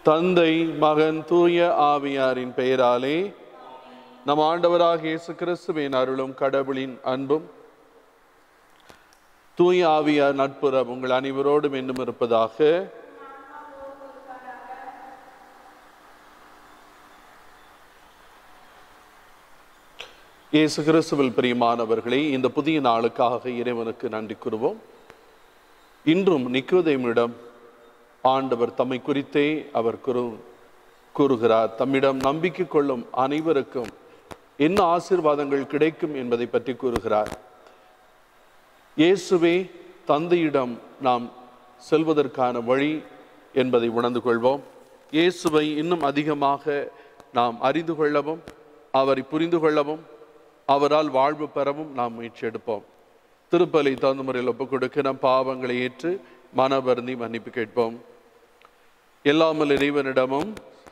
தந்தை மகன் தூய ஆவியாரின் பெயராலே நம் ஆண்டவராக இயேசு கிறிஸ்துவின் அருளும் கடவுளின் அன்பும் தூய ஆவியார் நட்புறம் உங்கள் அனைவரோடும் இன்னும் இருப்பதாக இயேசு கிறிஸ்துவில் பிரியமானவர்களே இந்த புதிய நாளுக்காக இறைவனுக்கு நன்றி கூறுவோம் இன்றும் நிக்கோதேமிடம் ஆண்டவர் தம்மை குறித்தே அவர் கூறு கூறுகிறார் தம்மிடம் நம்பிக்கை கொள்ளும் அனைவருக்கும் என்ன ஆசீர்வாதங்கள் கிடைக்கும் என்பதை பற்றி கூறுகிறார் இயேசுவே தந்தையிடம் நாம் செல்வதற்கான வழி என்பதை உணர்ந்து கொள்வோம் இயேசுவை இன்னும் அதிகமாக நாம் அறிந்து கொள்ளவும் அவரை புரிந்து கொள்ளவும் அவரால் வாழ்வு பெறவும் நாம் முயற்சி எடுப்போம் திருப்பலி தகுந்த முறையில் ஒப்புக் கொடுக்க நம் பாவங்களை ஏற்று மனவருந்தி மன்னிப்பு கேட்போம் எல்லாமல் இறைவனிடமும்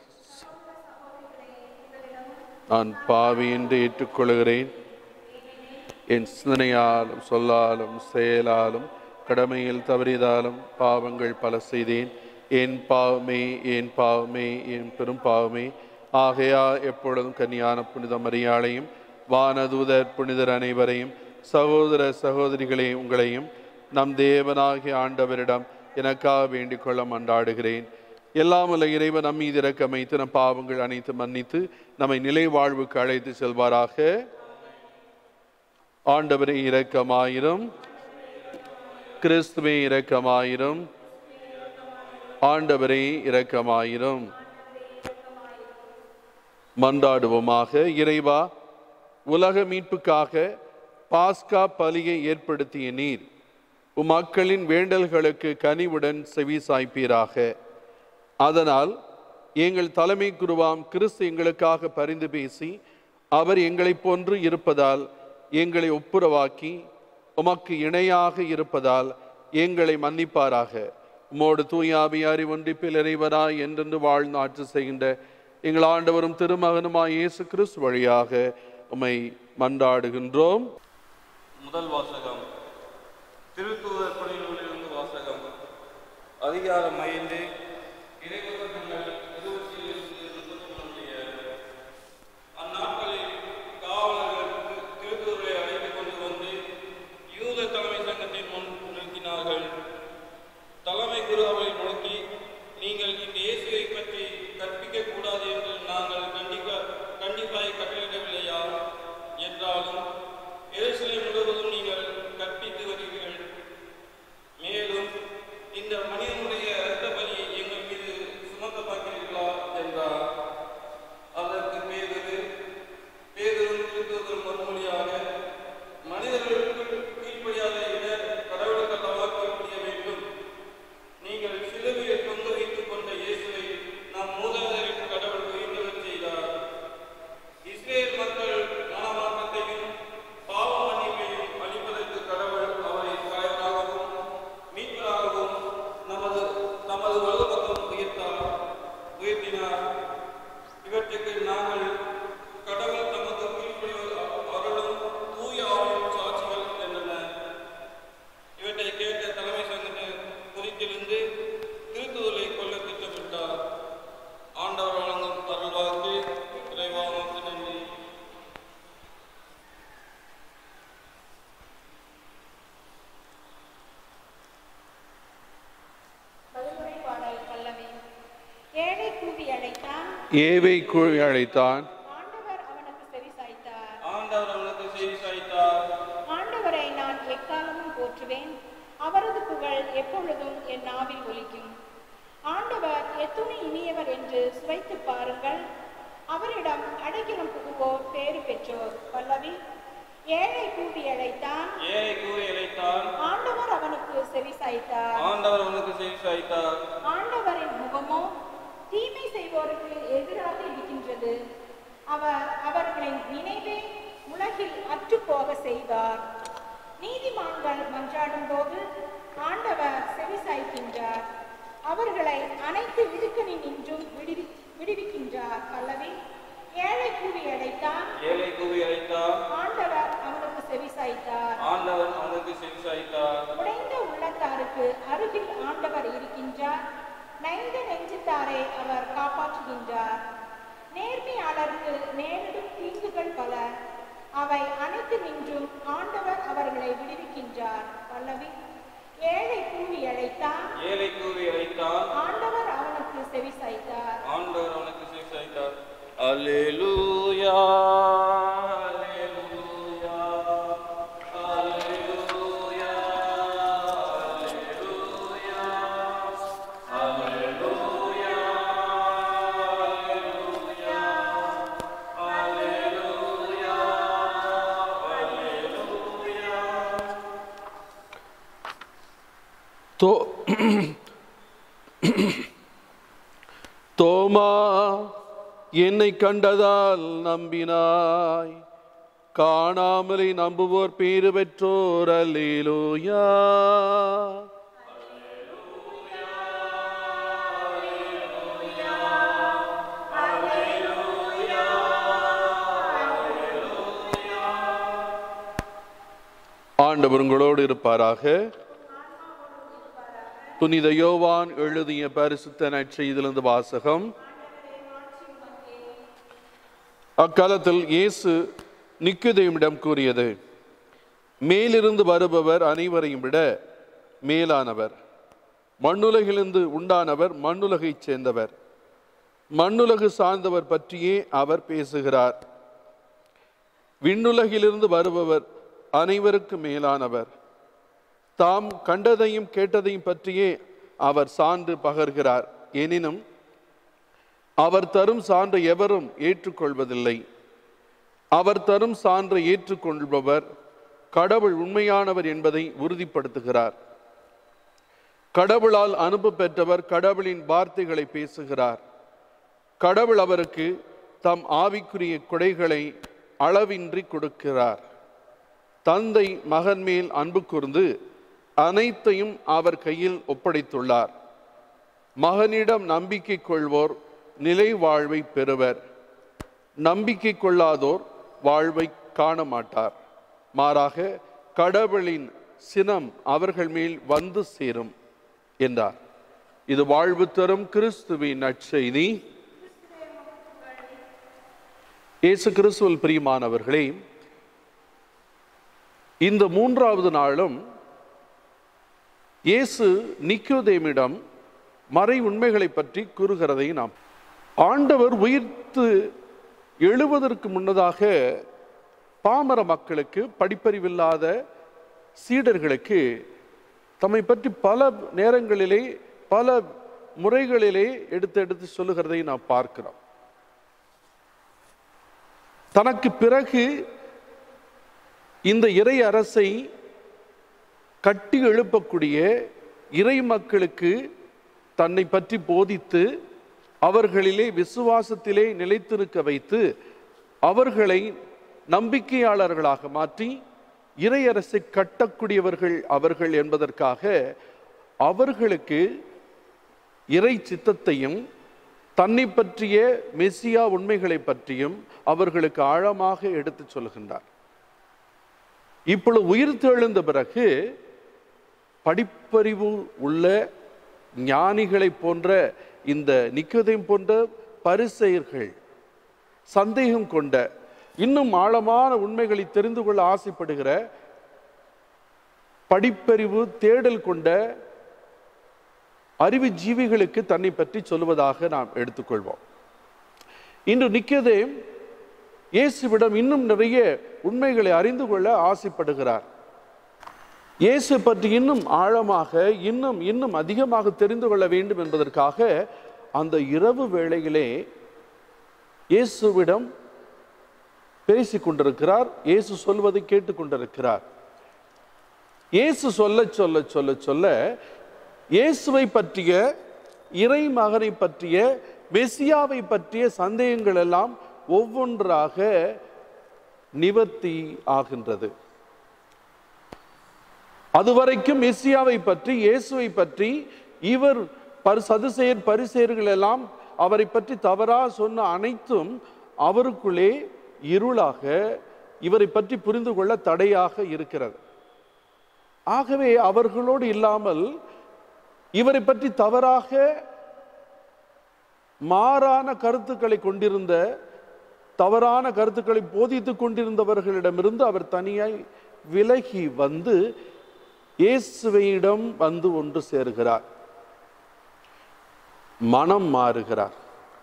நான் பாவி என்று ஏற்றுக்கொள்கிறேன் என் சிந்தனையாலும் சொல்லாலும் செயலாலும் கடமையில் தவறியதாலும் பாவங்கள் பல செய்தேன் என் பாவமே என் பாவமே என் பெரும் பாவமே ஆகையா எப்பொழுதும் கன்னியான புனித மரியாளையும் வானதூதர் புனிதர் அனைவரையும் சகோதர சகோதரிகளே உங்களையும் நம் தேவனாகிய ஆண்டவரிடம் எனக்காக வேண்டிக் கொள்ள மன்றாடுகிறேன் எல்லாம் உள்ள இறைவன் நம் மீது இறக்கமைத்து நம் பாவங்கள் அனைத்து மன்னித்து நம்மை நிலை வாழ்வுக்கு அழைத்து செல்வாராக ஆண்டவரே இரக்கமாயிரும் கிறிஸ்துவே இரக்கமாயிரும் ஆண்டவரே இரக்கமாயிரும் மன்றாடுவோமாக இறைவா உலக மீட்புக்காக பாஸ்கா பலியை ஏற்படுத்திய நீர் உம் மக்களின் வேண்டல்களுக்கு கனிவுடன் செவி சாய்ப்பீராக அதனால் எங்கள் தலைமை குருவாம் கிறிஸ்து எங்களுக்காக பரிந்து பேசி அவர் எங்களைப் போன்று இருப்பதால் எங்களை ஒப்புரவாக்கி உமக்கு இணையாக இருப்பதால் எங்களை மன்னிப்பாராக உமோடு தூயாவியாரி ஒன்றிப்பில் இறைவராய் என்றென்று வாழ்ந்து ஆட்சி செய்கின்ற எங்கள் ஆண்டவரும் திருமகனுமாய் இயேசு கிறிஸ்து வழியாக உம்மை மன்றாடுகின்றோம் முதல் வாசகம் திருத்தூதர் பணிகளிலிருந்து வாசகம் அதிகாரம் ஐந்து இறைவர்கள் இருபத்தி முப்பத்தி அந்நாட்களில் காவலர்கள் திரு- திருத்தூதரை அழைத்துக் கொண்டு வந்து யூத தலைமை சங்கத்தின் முன் நிறுத்தினார்கள் தலைமை குரு அவரை நோக்கி நீங்கள் இந்த இயேசுவை பற்றி கற்பிக்க கூடாது என்று நாங்கள் கண்டிப்ப கண்டிப்பாய் கட்டளையிடவில்லையா என்றாலும் எருசலேம் முழுவதும் நீங்கள் கற்பித்து வருகிறீர்கள் மேலும் இந்த மனிதனுடைய இரத்த பலி எங்கள் மீது சுமத்த பார்க்கிறீர்களா என்றார் அதற்கு பேதுரு பேதுரும் திருத்தூதரும் மறுமொழியாக மனிதர்களுக்கு கீழ்ப்படியாத விட கடவுளுக்கு அல்லவா கீழ்ப்படிய வேண்டும் நீங்கள் சிலுவையில் தொங்க வைத்துக் கொண்ட இயேசுவை நம் மூதாதையரின் கடவுள் உயிர்த்தெழச் செய்தார் இஸ்ரேல் மக்கள் மனமாற்றத்தையும் பாவ மன்னிப்பையும் அளிப்பதற்கு கடவுள் அவரை தலைவராகவும் மீட்பராகவும் நமது நமது வலது பக்கம் உயர்த்தார் உயர்த்தினார் இவற்றுக்கு நாங்கள் கடவுள் தமது கீழ்ப்படியோர் அருளும் தூய ஆவியும் சாட்சிகள் என்றனர் இவற்றை கேட்ட தலைமை சங்கத்தினர் குறித்திருந்து திருத்துதலை கொல்ல திட்டமிட்டார் ஆண்டவர் வழங்கும் அருள்வாக்கு இறைவாவுக்கு நன்றி பதுமுறை பாடல் பல்லவி ஏழை கூவி அழைத்தான் ஏவை கூழி அழைத்தான் ஆண்டவர் அவனுக்கு செவி சாய்த்தார் ஆண்டவர் அவனுக்கு செய்தி சாய்த்தார் ஆண்டவரை நான் எக்காலமும் போற்றுவேன் அவரது புகழ் எப்பொழுதும் என் நாவில் ஒலிக்கும் ஆண்டவர் எத்துணை இனியவர் என்று சுவைத்து பாருங்கள் அவரிடம் அடைக்கலம் புகுவோர் பேறு பெற்றோர் பல்லவி ஏழை கூவி அழைத்தான் ஏழை கூறி அழைத்தான் ஆண்டவர் அவனுக்கு செவி சாய்த்தார் ஆண்டவர் அவனுக்கு செய்தி சாய்த்தார் ஆண்டவரின் முகமோ தீமை செய்வோருக்கு எதிராக இருக்கின்றது அவர் அவர்களின் நினைவே உலகில் அற்றுப்போக செய்வார் நீதிமான்கள் மன்றாடும் போது ஆண்டவர் செவி சாய்க்கின்றார் அவர்களை அனைத்து இடுக்கணில் நின்றும் விடுவி விடுவிக்கின்றார் பல்லவி ஏழை கூவி அடைத்தான் ஏழை கூறி அழைத்தார் ஆண்டவர் அவனுக்கு செவி சாய்த்தார் ஆண்டவர் அவனுக்கு செய்தி சாய்த்தார் உடைந்த உள்ளத்தாருக்கு அருகில் ஆண்டவர் இருக்கின்றார் நைந்த நெஞ்சித்தாரை அவர் காப்பாற்றுகின்றார் நேர்மையாளருக்கு நேரிடும் தீங்குகள் பல அவை அனைத்து நின்றும் ஆண்டவர் அவர்களை விடுவிக்கின்றார் பல்லவி ஏழை கூவி அழைத்தான் ஏழை கூவி அழைத்தான் ஆண்டவர் அவனுக்கு செவி சாய்த்தார் ஆண்டவர் அவனுக்கு செவி சாய்த்தார் அல்லேலூயா அல்லேலூயா அல்லேலூயா அல்லேலூயா அல்லேலூயா அல்லேலூயா அல்லேலூயா தோ தோமா என்னை கண்டதால் நம்பினாய் காணாமலை நம்புவோர் பேறு பெற்றோர் அல்லேலூயா ஆண்டவர் உங்களோடு இருப்பாராக புனித யோவான் எழுதிய பரிசுத்த நற்செய்திலிருந்து வாசகம் அக்காலத்தில் இயேசு நிக்குதேமிடம் கூறியது மேலிருந்து வருபவர் அனைவரையும் விட மேலானவர் மண்ணுலகிலிருந்து உண்டானவர் மண்ணுலகைச் சேர்ந்தவர் மண்ணுலகு சார்ந்தவர் பற்றியே அவர் பேசுகிறார் விண்ணுலகிலிருந்து வருபவர் அனைவருக்கும் மேலானவர் தாம் கண்டதையும் கேட்டதையும் பற்றியே அவர் சான்று பகர்கிறார் எனினும் அவர் தரும் சான்று எவரும் ஏற்றுக்கொள்வதில்லை அவர் தரும் சான்றை ஏற்றுக்கொள்பவர் கடவுள் உண்மையானவர் என்பதை உறுதிப்படுத்துகிறார் கடவுளால் அனுப்ப பெற்றவர் கடவுளின் வார்த்தைகளை பேசுகிறார் கடவுள் அவருக்கு தம் ஆவிக்குரிய கொடைகளை அளவின்றி கொடுக்கிறார் தந்தை மகன் மேல் அன்பு கூர்ந்து அனைத்தையும் அவர் கையில் ஒப்படைத்துள்ளார் மகனிடம் நம்பிக்கை கொள்வோர் நிலை வாழ்வை பெறுவர் நம்பிக்கை கொள்ளாதோர் வாழ்வை காண மாட்டார் மாறாக கடவுளின் சினம் அவர்கள் மேல் வந்து சேரும் என்றார் இது வாழ்வு தரும் கிறிஸ்துவின் நற்செய்தி இயேசு கிறிஸ்துவில் பிரியமானவர்களே இந்த மூன்றாவது நாளும் இயேசு நிக்கோதேமிடம் மறை உண்மைகளை பற்றி கூறுகிறதை நாம் ஆண்டவர் உயிர்த்து எழுவதற்கு முன்னதாக பாமர மக்களுக்கு படிப்பறிவில்லாத சீடர்களுக்கு தம்மை பற்றி பல நேரங்களிலே பல முறைகளிலே எடுத்து எடுத்து சொல்லுகிறதை நாம் பார்க்கிறோம் தனக்கு பிறகு இந்த இறை அரசை கட்டி எழுப்பக்கூடிய இறை மக்களுக்கு தன்னை பற்றி போதித்து அவர்களிலே விசுவாசத்திலே நிலைத்திருக்க வைத்து அவர்களை நம்பிக்கையாளர்களாக மாற்றி இறையரசை கட்டக்கூடியவர்கள் அவர்கள் என்பதற்காக அவர்களுக்கு இறை சித்தத்தையும் தன்னை பற்றிய மெசியா உண்மைகளை பற்றியும் அவர்களுக்கு ஆழமாக எடுத்துச் சொல்கின்றார் இப்பொழுது உயிர் தெழுந்த பிறகு படிப்பறிவு உள்ள ஞானிகளை போன்ற இந்த நிக்கதையும் போன்ற பரிசெயர்கள் சந்தேகம் கொண்ட இன்னும் ஆழமான உண்மைகளை தெரிந்து கொள்ள ஆசைப்படுகிற படிப்பறிவு தேடல் கொண்ட அறிவு ஜீவிகளுக்கு தன்னை பற்றி சொல்லுவதாக நாம் எடுத்துக்கொள்வோம் இன்று நிக்கதேம் இயேசுவிடம் இன்னும் நிறைய உண்மைகளை அறிந்து கொள்ள ஆசைப்படுகிறார் இயேசு பற்றி இன்னும் ஆழமாக இன்னும் இன்னும் அதிகமாக தெரிந்து கொள்ள வேண்டும் என்பதற்காக அந்த இரவு வேளையிலே இயேசுவிடம் பேசிக் கொண்டிருக்கிறார் இயேசு சொல்வதை கேட்டுக்கொண்டிருக்கிறார் இயேசு சொல்ல சொல்ல சொல்ல சொல்ல இயேசுவை பற்றிய இறை மகனை பற்றிய மெசியாவை பற்றிய சந்தேகங்கள் எல்லாம் ஒவ்வொன்றாக நிவர்த்தி ஆகின்றது அதுவரைக்கும் மெசியாவை பற்றி இயேசுவை பற்றி இவர் பரி சதுசெயர் பரிசெயர்கள் எல்லாம் அவரை பற்றி தவறா சொன்ன அனைத்தும் அவருக்குள்ளே இருளாக இவரை பற்றி புரிந்து கொள்ள தடையாக இருக்கிறது ஆகவே அவர்களோடு இல்லாமல் இவரை பற்றி தவறாக மாறான கருத்துக்களை கொண்டிருந்த தவறான கருத்துக்களை போதித்துக் கொண்டிருந்தவர்களிடமிருந்து அவர் தனியாய் விலகி வந்து இயேசுவையிடம் வந்து ஒன்று சேர்கிறார் மனம் மாறுகிறார்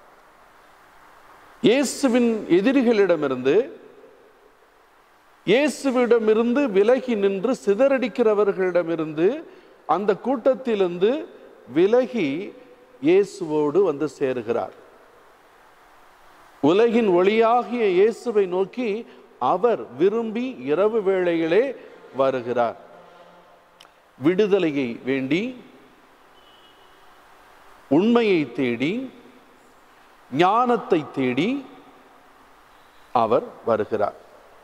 இயேசுவின் எதிரிகளிடமிருந்து இயேசுவிடமிருந்து விலகி நின்று சிதறடிக்கிறவர்களிடமிருந்து அந்த கூட்டத்திலிருந்து விலகி இயேசுவோடு வந்து சேருகிறார் உலகின் ஒளியாகிய இயேசுவை நோக்கி அவர் விரும்பி இரவு வேளையிலே வருகிறார் விடுதலையை வேண்டி உண்மையை தேடி ஞானத்தை தேடி அவர் வருகிறார்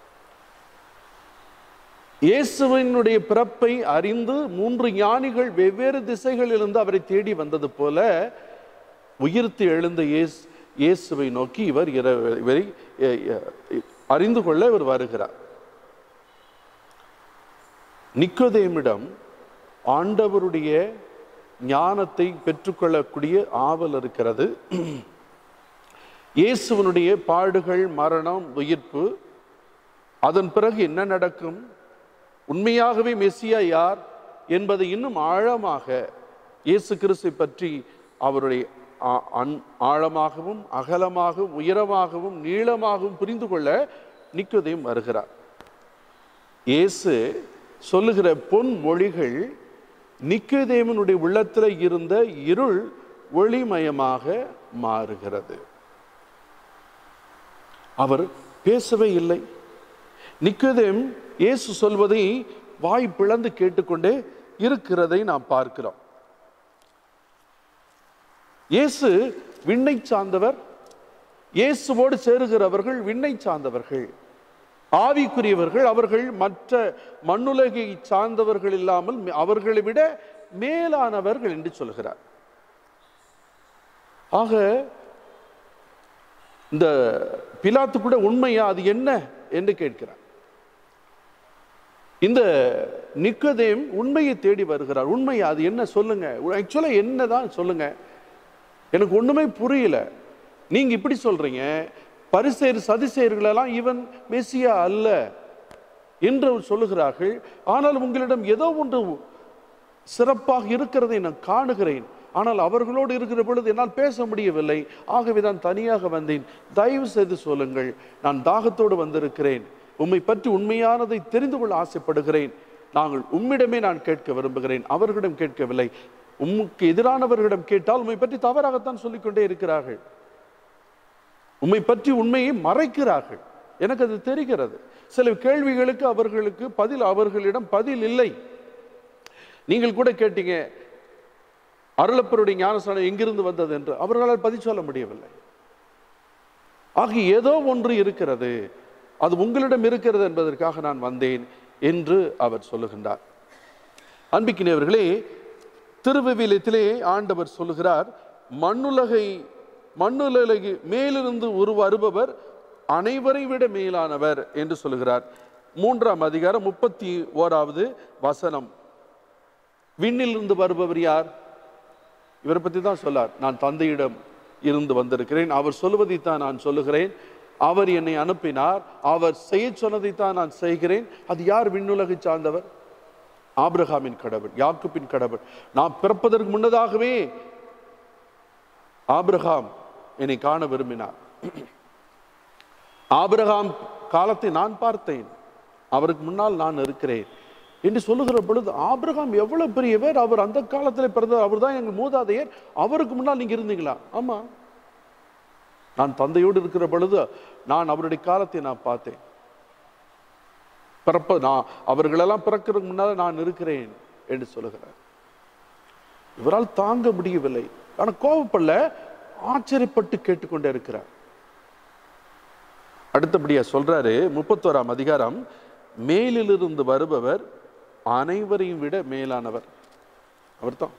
இயேசுவினுடைய பிறப்பை அறிந்து மூன்று ஞானிகள் வெவ்வேறு திசைகளிலிருந்து அவரை தேடி வந்தது போல உயிர்த்து எழுந்த இயேசு இயேசுவை நோக்கி இவர் இரவு- இவரை எ, எ, அறிந்து கொள்ள இவர் வருகிறார் நிக்கோதேமிடம் ஆண்டவருடைய ஞானத்தை பெற்றுக்கொள்ளக்கூடிய ஆவல் இருக்கிறது இயேசுவனுடைய பாடுகள் மரணம் உயிர்ப்பு அதன் பிறகு என்ன நடக்கும் உண்மையாகவே மெஸ்ஸியா யார் என்பதை இன்னும் ஆழமாக இயேசு கிறிஸ்தை பற்றி அவருடைய ஆ- அன்- ஆழமாகவும் அகலமாகவும் உயரமாகவும் நீளமாகவும் புரிந்து கொள்ள நிக்கோதேம் வருகிறார் இயேசு சொல்லுகிற பொன் மொழிகள் நிக்கோதேமனுடைய உள்ளத்தில் இருந்த இருள் ஒளிமயமாக மாறுகிறது அவர் பேசவே இல்லை நிக்கோதேம் இயேசு சொல்வதை வாய் பிளந்து கேட்டுக்கொண்டே இருக்கிறதை நாம் பார்க்கிறோம் இயேசு விண்ணை சார்ந்தவர் இயேசுவோடு சேருகிறவர்கள் விண்ணை சார்ந்தவர்கள் ஆவிக்குரியவர்கள் அவர்கள் மற்ற மண்ணுலகை சார்ந்தவர்கள் இல்லாமல் மே- அவர்களை விட மேலானவர்கள் என்று சொல்கிறார் ஆக இந்த பிலாத்து கூட உண்மையா அது என்ன என்று கேட்கிறார் இந்த நிக்கதேம் உண்மையை தேடி வருகிறார் உண்மையா அது என்ன சொல்லுங்க ஆக்சுவலா என்னதான் சொல்லுங்க எனக்கு ஒண்ணுமே புரியல நீங்க இப்படி சொல்றீங்க பரிசேர் சதிசேர்களெல்லாம் இவன் மெஸ்ஸியா அல்ல என்று சொல்லுகிறார்கள் ஆனால் உங்களிடம் ஏதோ ஒன்று சிறப்பாக இருக்கிறதை நான் காணுகிறேன் ஆனால் அவர்களோடு இருக்கிற பொழுது என்னால் பேச முடியவில்லை ஆகவே நான் தனியாக வந்தேன் தயவு செய்து சொல்லுங்கள் நான் தாகத்தோடு வந்திருக்கிறேன் உம்மை பற்றி உண்மையானதை தெரிந்து கொள்ள ஆசைப்படுகிறேன் நாங்கள் உம்மிடமே நான் கேட்க விரும்புகிறேன் அவர்களிடம் கேட்கவில்லை உம்முக்கு எதிரானவர்களிடம் கேட்டால் உம்மை பற்றி தவறாகத்தான் சொல்லிக்கொண்டே இருக்கிறார்கள் உம்மை பற்றி உண்மையை மறைக்கிறார்கள் எனக்கு அது தெரிகிறது சில கேள்விகளுக்கு அவர்களுக்கு பதில் அவர்களிடம் பதில் இல்லை நீங்கள் கூட கேட்டீங்க அருளப்பருடைய ஞானஸ்தானம் எங்கிருந்து வந்தது என்று அவர்களால் பதில் சொல்ல முடியவில்லை ஆக ஏதோ ஒன்று இருக்கிறது அது உங்களிடம் இருக்கிறது என்பதற்காக நான் வந்தேன் என்று அவர் சொல்லுகின்றார் அன்பிக்கினியவர்களே திருவிவிலியத்திலே ஆண்டவர் சொல்லுகிறார் மண்ணுலகை மண்ணுலகை மேலிருந்து உரு வருபவர் அனைவரை விட மேலானவர் என்று சொல்லுகிறார் மூன்றாம் அதிகாரம் முப்பத்தி ஓராவது வசனம் விண்ணிலிருந்து வருபவர் யார் இவரை பற்றி தான் சொல்லார் நான் தந்தையிடம் இருந்து வந்திருக்கிறேன் அவர் சொல்லுவதைத்தான் நான் சொல்லுகிறேன் அவர் என்னை அனுப்பினார் அவர் செய்ய சொன்னதைத்தான் நான் செய்கிறேன் அது யார் விண்ணுலகை சார்ந்தவர் ஆபிரகாமின் கடவுள் யாக்குப்பின் கடவுள் நான் பிறப்பதற்கு முன்னதாகவே ஆபிரகாம் என்னை காண விரும்பினார் ஆபிரகாம் காலத்தை நான் பார்த்தேன் அவருக்கு முன்னால் நான் இருக்கிறேன் என்று சொல்லுகிற பொழுது ஆபிரகாம் எவ்வளவு பெரியவர் அவர் அந்த காலத்தில் பிறந்தவர் அவர் தான் எங்கள் மூதாதையர் அவருக்கு முன்னால் நீங்க இருந்தீங்களா ஆமா நான் தந்தையோடு இருக்கிற பொழுது நான் அவருடைய காலத்தை நான் பார்த்தேன் பிறப்ப நான் அவர்களெல்லாம் பிறக்கிறதுக்கு முன்னால் நான் இருக்கிறேன் என்று சொல்லுகிறார் இவரால் தாங்க முடியவில்லை ஆனா கோபப்படல ஆச்சரியப்பட்டு கேட்டுக்கொண்டே இருக்கிறார் அடுத்தபடியா சொல்றாரு முப்பத்தோராம் அதிகாரம் மேலிலிருந்து வருபவர் அனைவரையும் விட மேலானவர் அவர்தான்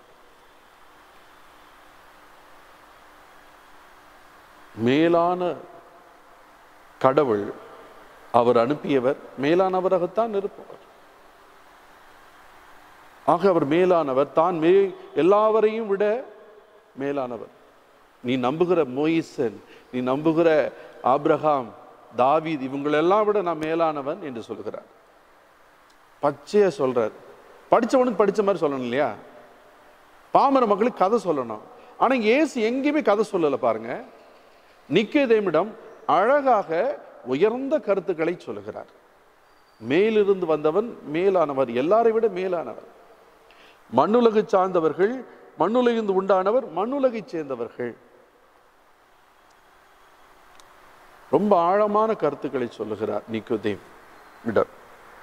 மேலான கடவுள் அவர் அனுப்பியவர் மேலானவராகத்தான் இருப்பவர் ஆக அவர் மேலானவர் தான் மே எல்லாவரையும் விட மேலானவர் நீ நம்புகிற மோயிசன் நீ நம்புகிற ஆபிரகாம் தாவீத் இவங்களெல்லாம் விட நான் மேலானவன் என்று சொல்கிறார் பச்சையா சொல்றார் படிச்சவனுக்கு படிச்ச மாதிரி சொல்லணும் இல்லையா பாமர மக்களுக்கு கதை சொல்லணும் ஆனா இயேசு எங்கேயுமே கதை சொல்லல பாருங்க நிக்கேதேமிடம் அழகாக உயர்ந்த கருத்துக்களை சொல்லுகிறார் மேலிருந்து வந்தவன் மேலானவர் எல்லாரை விட மேலானவர் மண்ணுலகு சார்ந்தவர்கள் மண்ணுலகிருந்து உண்டானவர் மண்ணுலகைச் சேர்ந்தவர்கள் ரொம்ப ஆழமான கருத்துக்களை சொல்லுகிறார் நிக்கோதேம் இடம்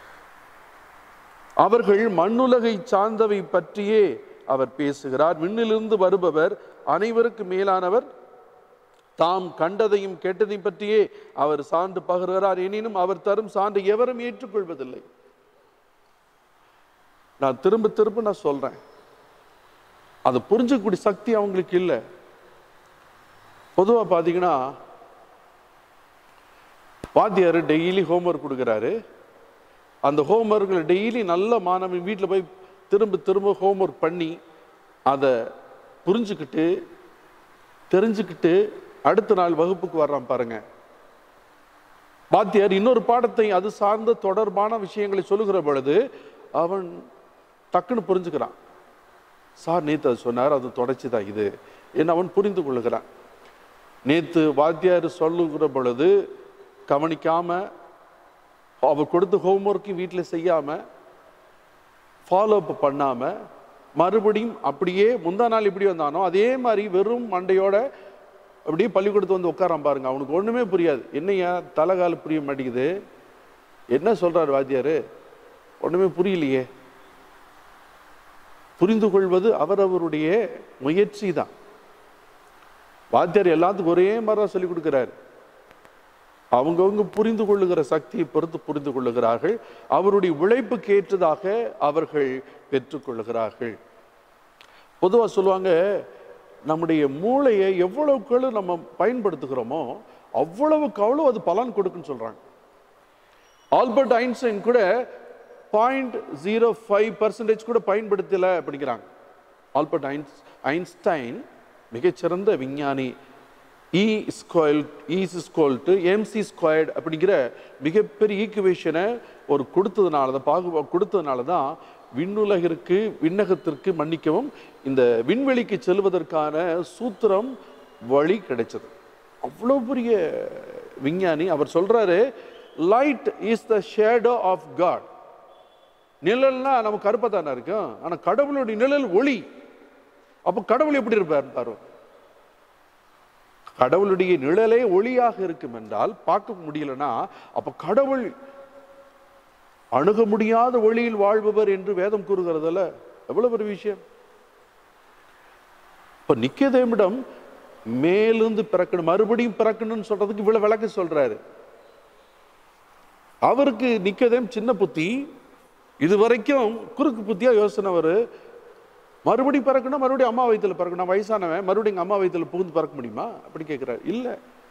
அவர்கள் மண்ணுலகை சார்ந்தவை பற்றியே அவர் பேசுகிறார் விண்ணிலிருந்து வருபவர் அனைவருக்கு மேலானவர் தாம் கண்டதையும் கேட்டதையும் பற்றியே அவர் சான்று பகர்கிறார் எனினும் அவர் தரும் சான்று எவரும் ஏற்றுக்கொள்வதில்லை நான் திரும்ப திரும்ப நான் சொல்றேன் அதை புரிஞ்சக்கூடிய சக்தி அவங்களுக்கு இல்லை பொதுவா பாத்தீங்கன்னா வாத்தியார் டெய்லி ஹோம்ஒர்க் கொடுக்குறாரு அந்த ஹோம்ஒர்க்கில் டெய்லி நல்ல மாணவன் வீட்டில் போய் திரும்ப திரும்ப ஹோம்ஒர்க் பண்ணி அதை புரிஞ்சுக்கிட்டு தெரிஞ்சுக்கிட்டு அடுத்த நாள் வகுப்புக்கு வர்றான் பாருங்க வாத்தியார் இன்னொரு பாடத்தை அது சார்ந்த தொடர்பான விஷயங்களை சொல்லுகிற பொழுது அவன் டக்குன்னு புரிஞ்சுக்கிறான் சார் நேத்து அது சொன்னார் அது தொடர்ச்சி தான் இது என்று அவன் புரிந்து கொள்ளுகிறான் நேத்து வாத்தியார் சொல்லுகிற பொழுது கவனிக்காம அவர் கொடுத்த ஹோம்ஒர்க்கையும் வீட்டில் செய்யாம ஃபாலோ அப் பண்ணாம மறுபடியும் அப்படியே முந்தா நாள் இப்படி வந்தானோ அதே மாதிரி வெறும் மண்டையோட அப்படியே பள்ளிக்கூடத்து வந்து உட்காரான் பாருங்க அவனுக்கு ஒண்ணுமே புரியாது என்னையா தலைகால புரிய மாட்டேங்குது என்ன சொல்றாரு வாத்தியாரு ஒண்ணுமே புரியலையே புரிந்து கொள்வது அவரவருடைய முயற்சி தான் வாத்தியார் எல்லாத்துக்கும் ஒரே மாதிரி தான் சொல்லிக் கொடுக்கிறாரு அவங்கவங்க புரிந்து கொள்ளுகிற சக்தியை பொறுத்து புரிந்து கொள்ளுகிறார்கள் அவருடைய உழைப்புக்கு ஏற்றதாக அவர்கள் பெற்றுக்கொள்ளுகிறார்கள் பொதுவாக சொல்லுவாங்க நம்முடைய மூளையை எவ்வளவுக்கு நம்ம பயன்படுத்துகிறோமோ அவ்வளவுக்கு அவ்வளவு அது பலன் கொடுக்குன்னு சொல்றாங்க ஆல்பர்ட் ஐன்ஸ்டைன் கூட பாயிண்ட் ஜீரோ ஃபைவ் பர்சன்டேஜ் கூட பயன்படுத்தலை அப்படிங்கிறாங்க ஆல்பர்ட் ஐன்ஸ் ஐன்ஸ்டைன் மிகச்சிறந்த விஞ்ஞானி E equal is equal to MC squared அப்படிங்கிற மிகப்பெரிய ஈக்குவேஷனை ஒரு கொடுத்ததுனால தான் பாகு கொடுத்ததுனால தான் விண்ணுலகிற்கு விண்ணகத்திற்கு மன்னிக்கவும் இந்த விண்வெளிக்கு செல்வதற்கான சூத்திரம் வழி கிடைச்சது அவ்வளோ பெரிய விஞ்ஞானி அவர் சொல்றாரு light is the shadow of God நிழல்னா நம்ம கருப்பா தானே இருக்கும் ஆனா கடவுளுடைய நிழல் ஒளி அப்ப கடவுள் எப்படி இருப்பார் பாரு கடவுளுடைய நிழலே ஒளியாக இருக்கும் என்றால் பார்க்க முடியலன்னா அப்ப கடவுள் அணுக முடியாத ஒளியில் வாழ்பவர் என்று வேதம் கூறுகிறதுல எவ்வளவு ஒரு விஷயம் இப்ப நிக்கதேமிடம் மேலிருந்து பிறக்கணும் மறுபடியும் பிறக்கணும்னு சொல்றதுக்கு இவ்வளவு விளக்க சொல்றாரு அவருக்கு நிக்கதேம் சின்ன புத்தி இது வரைக்கும் குறுக்கு புத்தியா யோசனை வரு மறுபடியும் பிறக்கணும் மறுபடியும் அம்மா வயித்துல பிறக்கணும் வயசானவன் மறுபடியும் எங்க அம்மா வயித்துல புகுந்து பிறக்க முடியுமா அப்படி கேட்கிறார் இல்ல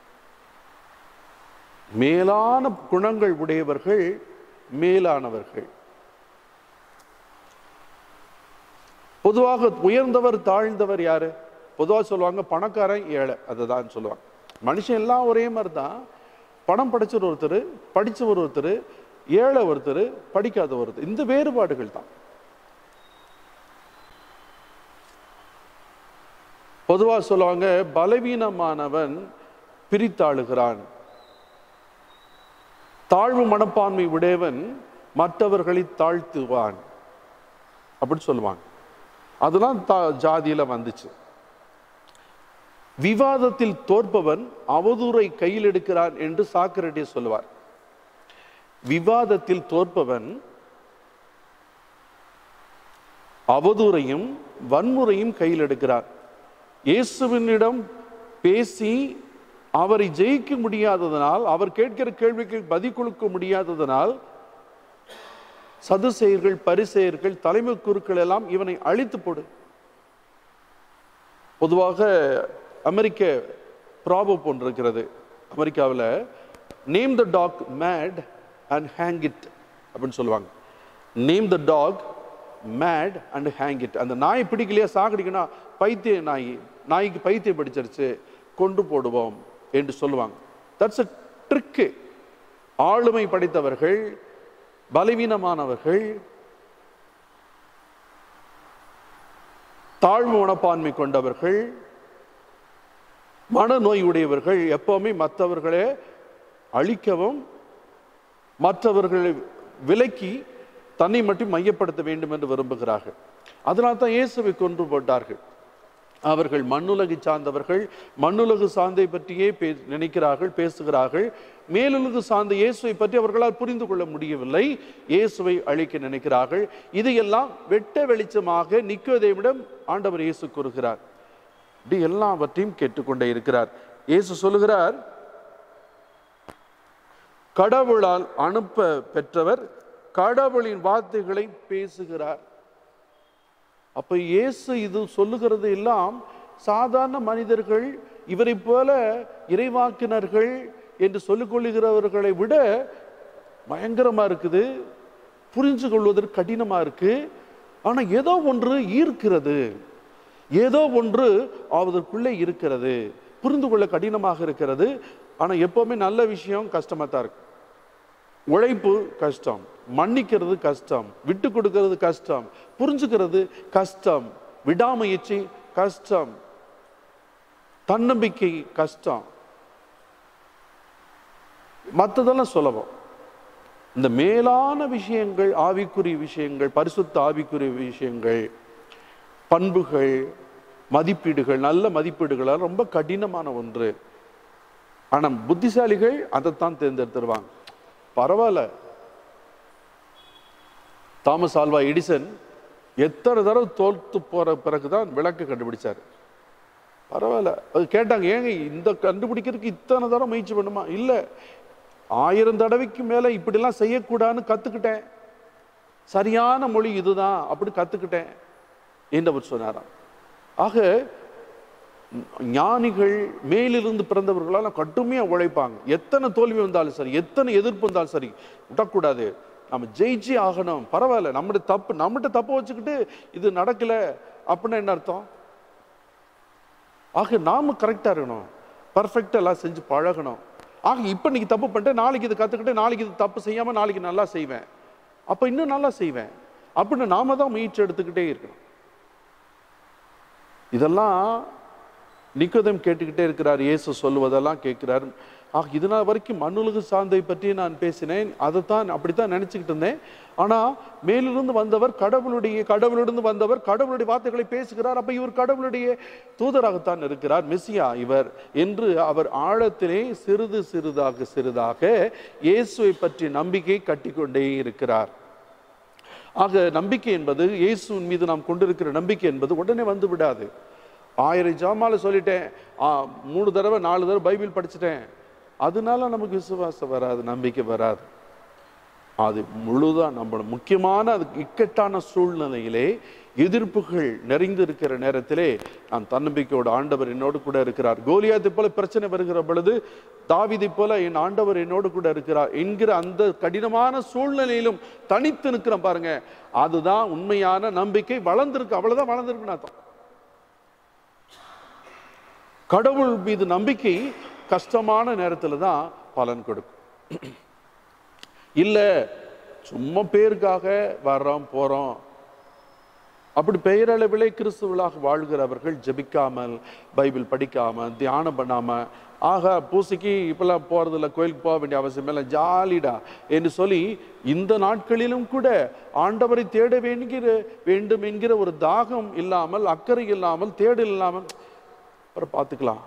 மேலான குணங்கள் உடையவர்கள் மேலானவர்கள் பொதுவாக உயர்ந்தவர் தாழ்ந்தவர் யாரு பொதுவா சொல்லுவாங்க பணக்காரன் ஏழை அதுதான் சொல்லுவாங்க மனுஷன் எல்லாம் ஒரே மாதிரி தான் பணம் படைச்சவர் ஒருத்தர் படிச்சவர் ஒருத்தர் ஏழை ஒருத்தர் படிக்காத ஒருத்தர் இந்த வேறுபாடுகள் தான் பொதுவா சொல்லுவாங்க பலவீனமானவன் பிரித்தாளுகிறான் தாழ்வு மனப்பான்மை உடையவன் மற்றவர்களை தாழ்த்துவான் அப்படி சொல்லுவாங்க அதெல்லாம் தா- ஜாதியில வந்துச்சு விவாதத்தில் தோற்பவன் அவதூறை கையில் எடுக்கிறான் என்று சாக்கிரட்டிஸ் சொல்லுவார் விவாதத்தில் தோற்பவன் அவதூறையும் வன்முறையும் கையில் எடுக்கிறார் இயேசுவினிடம் பேசி அவரை ஜெயிக்க முடியாததனால் அவர் கேட்கிற கேள்விக்கு பதில் கொடுக்க முடியாததனால் சதுசெயர்கள் பரிசெயர்கள் தலைமை குருக்கள் எல்லாம் இவனை அழித்து போடு பொதுவாக அமெரிக்க ப்ராபப் ஒன்று இருக்கிறது அமெரிக்காவில் name the dog mad and hang it அப்படின்னு சொல்லுவாங்க name the dog mad and hang it அந்த நாய் பிடிக்கலையா சாகடிக்கணும் பைத்திய நாய் நாய்க்கு பைத்தியம் பிடிச்சிருச்சு கொண்டு போடுவோம் என்று சொல்லுவாங்க தட்ஸ் அ ட்ரிக்கு ஆளுமை படைத்தவர்கள் பலவீனமானவர்கள் தாழ்வு மனப்பான்மை கொண்டவர்கள் மனநோய் உடையவர்கள் எப்பவுமே மற்றவர்களை அழிக்கவும் மற்றவர்களை விலக்கி தன்னை மட்டும் மையப்படுத்த வேண்டும் என்று விரும்புகிறார்கள் அதனால் தான் இயேசுவை கொன்று போட்டார்கள் அவர்கள் மண்ணுலகை சார்ந்தவர்கள் மண்ணுலகு சாந்தை பற்றியே பே நினைக்கிறார்கள் பேசுகிறார்கள் மேலுலகு சார்ந்த இயேசுவை பற்றி அவர்களால் புரிந்து கொள்ள முடியவில்லை இயேசுவை அழிக்க நினைக்கிறார்கள் இதையெல்லாம் வெட்ட வெளிச்சமாக நிக்கோதேவிடம் ஆண்டவர் இயேசு கூறுகிறார் இப்படி எல்லாவற்றையும் கேட்டுக்கொண்டே இருக்கிறார் இயேசு சொல்லுகிறார் கடவுளால் அனுப்ப பெற்றவர் கடவுளின் வார்த்தைகளை பேசுகிறார் அப்ப இயேசு இது சொல்லுகிறது எல்லாம் சாதாரண மனிதர்கள் இவரை போல இறைவாக்கினர்கள் என்று சொல்லிக் கொள்ளுகிறவர்களை விட பயங்கரமா இருக்குது புரிஞ்சு கொள்வதற்கு கடினமா இருக்கு ஆனா ஏதோ ஒன்று ஈர்க்கிறது ஏதோ ஒன்று அதற்குள்ளே இருக்கிறது புரிந்து கொள்ள கடினமாக இருக்கிறது ஆனா எப்பவுமே நல்ல விஷயம் கஷ்டமா தான் இருக்கு உழைப்பு கஷ்டம் மன்னிக்கிறது கஷ்டம் விட்டு கொடுக்கிறது கஷ்டம் புரிஞ்சுக்கிறது கஷ்டம் விடாமுயற்சி கஷ்டம் தன்னம்பிக்கை கஷ்டம் மற்றதெல்லாம் சுலபம் இந்த மேலான விஷயங்கள் ஆவிக்குரிய விஷயங்கள் பரிசுத்த ஆவிக்குரிய விஷயங்கள் பண்புகள் மதிப்பீடுகள் நல்ல மதிப்பீடுகள் ரொம்ப கடினமான ஒன்று ஆனா புத்திசாலிகள் அதைத்தான் தேர்ந்தெடுத்துருவாங்க பரவாயில்ல தாமஸ் ஆல்வா எடிசன் எத்தனை தடவை தோல்த்து போற பிறகுதான் விளக்கு கண்டுபிடிச்சாரு பரவாயில்ல அது கேட்டாங்க ஏங்க இந்த கண்டுபிடிக்கிறதுக்கு இத்தனை தடவை முயற்சி பண்ணுமா இல்ல ஆயிரம் தடவைக்கு மேல இப்படிலாம் செய்யக்கூடாதுன்னு கத்துக்கிட்டேன் சரியான மொழி இதுதான் அப்படி கத்துக்கிட்டேன் என்று அவர் சொன்னாராம் ஆக ஞானிகள் மேலிருந்து பிறந்தவர்களால் கடுமையா உழைப்பாங்க எத்தனை தோல்வி வந்தாலும் சரி எத்தனை எதிர்ப்பு வந்தாலும் சரி விடக்கூடாது நம்ம ஜெயிச்சு ஆகணும் பரவாயில்ல நம்முடைய தப்பு நம்மகிட்ட தப்பு வச்சுக்கிட்டு இது நடக்கல அப்படின்னா என்ன அர்த்தம் ஆக நாம கரெக்டா இருக்கணும் பர்ஃபெக்டா எல்லாம் செஞ்சு பழகணும் ஆக இப்ப இன்னைக்கு தப்பு பண்ணிட்டு நாளைக்கு இது கத்துக்கிட்டு நாளைக்கு இது தப்பு செய்யாம நாளைக்கு நல்லா செய்வேன் அப்ப இன்னும் நல்லா செய்வேன் அப்படின்னு நாம தான் முயற்சி எடுத்துக்கிட்டே இருக்கணும் இதெல்லாம் நிக்கோதம் கேட்டுக்கிட்டே இருக்கிறார் இயேசு சொல்லுவதெல்லாம் கேட்கிறார் ஆக இதனால் வரைக்கும் மண்ணுலகு சார்ந்தை பற்றி நான் பேசினேன் அதைத்தான் அப்படித்தான் நினைச்சுக்கிட்டு இருந்தேன் ஆனா மேலிருந்து வந்தவர் கடவுளுடைய கடவுளிருந்து வந்தவர் கடவுளுடைய வார்த்தைகளை பேசுகிறார் அப்ப இவர் கடவுளுடைய தூதராகத்தான் இருக்கிறார் மெஸ்ஸியா இவர் என்று அவர் ஆழத்திலே சிறிது சிறிதாக சிறிதாக இயேசுவை பற்றி நம்பிக்கை கட்டிக்கொண்டே இருக்கிறார் ஆக நம்பிக்கை என்பது இயேசுவின் மீது நாம் கொண்டிருக்கிற நம்பிக்கை என்பது உடனே வந்து விடாது ஆயிரம் ஜாமால சொல்லிட்டேன் ஆ, மூணு தடவை நாலு தடவை பைபிள் படிச்சிட்டேன் அதனால நமக்கு விசுவாசம் வராது நம்பிக்கை வராது அது முழுதா நம்ம முக்கியமான அது இக்கட்டான சூழ்நிலையிலே எதிர்ப்புகள் நிறைந்து இருக்கிற நேரத்திலே நான் தன்னம்பிக்கையோட ஆண்டவர் என்னோடு கூட இருக்கிறார் கோலியாத்தை போல பிரச்சனை வருகிற பொழுது தாவீதை போல என் ஆண்டவர் என்னோடு கூட இருக்கிறார் என்கிற அந்த கடினமான சூழ்நிலையிலும் தனித்து நிற்கிறேன் பாருங்க அதுதான் உண்மையான நம்பிக்கை வளர்ந்திருக்கு அவ்வளவுதான் வளர்ந்திருக்குன்னு அர்த்தம் கடவுள் மீது நம்பிக்கை கஷ்டமான நேரத்துல தான் பலன் கொடுக்கும் இல்ல சும்மா பேருக்காக வர்றோம் போறோம் அப்படி பெயரளவிலே கிறிஸ்துவலாக வாழ்கிறவர்கள் ஜெபிக்காமல் பைபிள் படிக்காம தியானம் பண்ணாம ஆக பூசைக்கு இப்பெல்லாம் போறதில்ல கோயிலுக்கு போக வேண்டிய அவசியம் இல்லை ஜாலிடா என்று சொல்லி இந்த நாட்களிலும் கூட ஆண்டவரை தேட வேண்டுகிற வேண்டும் என்கிற ஒரு தாகம் இல்லாமல் அக்கறை இல்லாமல் தேடல் இல்லாமல் அப்புறம் பார்த்துக்கலாம்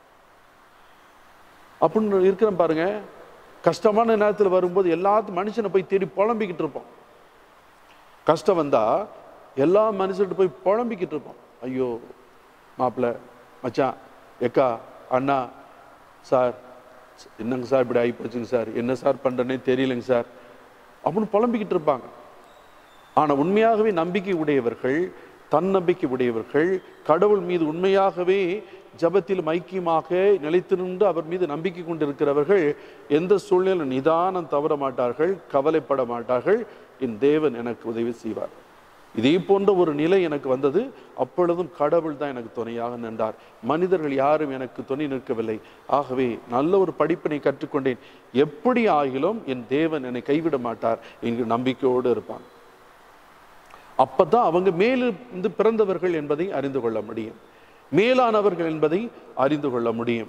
அப்படின்னு இருக்கிறேன் பாருங்க கஷ்டமான நேரத்தில் வரும்போது எல்லாத்து மனுஷனை போய் தேடி புலம்பிக்கிட்டு இருப்போம் கஷ்டம் வந்தா எல்லா மனுஷர்கிட்ட போய் புலம்பிக்கிட்டு இருப்போம் ஐயோ மாப்பிள்ள மச்சான் எக்கா அண்ணா சார் என்னங்க சார் இப்படி ஆகி போச்சுங்க சார் என்ன சார் பண்றேனே தெரியலைங்க சார் அப்படின்னு புலம்பிக்கிட்டு இருப்பாங்க ஆனா உண்மையாகவே நம்பிக்கை உடையவர்கள் தன்னம்பிக்கை உடையவர்கள் கடவுள் மீது உண்மையாகவே ஜபத்தில் ஐக்கியமாக நிலைத்து நின்று அவர் மீது நம்பிக்கை கொண்டிருக்கிறவர்கள் எந்த சூழ்நிலை நிதானம் தவற மாட்டார்கள் கவலைப்பட மாட்டார்கள் என் தேவன் எனக்கு உதவி செய்வார் இதே போன்ற ஒரு நிலை எனக்கு வந்தது அப்பொழுதும் கடவுள் தான் எனக்கு துணையாக நின்றார் மனிதர்கள் யாரும் எனக்கு துணை நிற்கவில்லை ஆகவே நல்ல ஒரு படிப்பினை கற்றுக்கொண்டேன் எப்படி ஆகிலும் என் தேவன் என்னை கைவிட மாட்டார் என்கிற நம்பிக்கையோடு இருப்பான் அப்பதான் அவங்க மேலிருந்து பிறந்தவர்கள் என்பதை அறிந்து கொள்ள முடியும் மேலானவர்கள் என்பதை அறிந்து கொள்ள முடியும்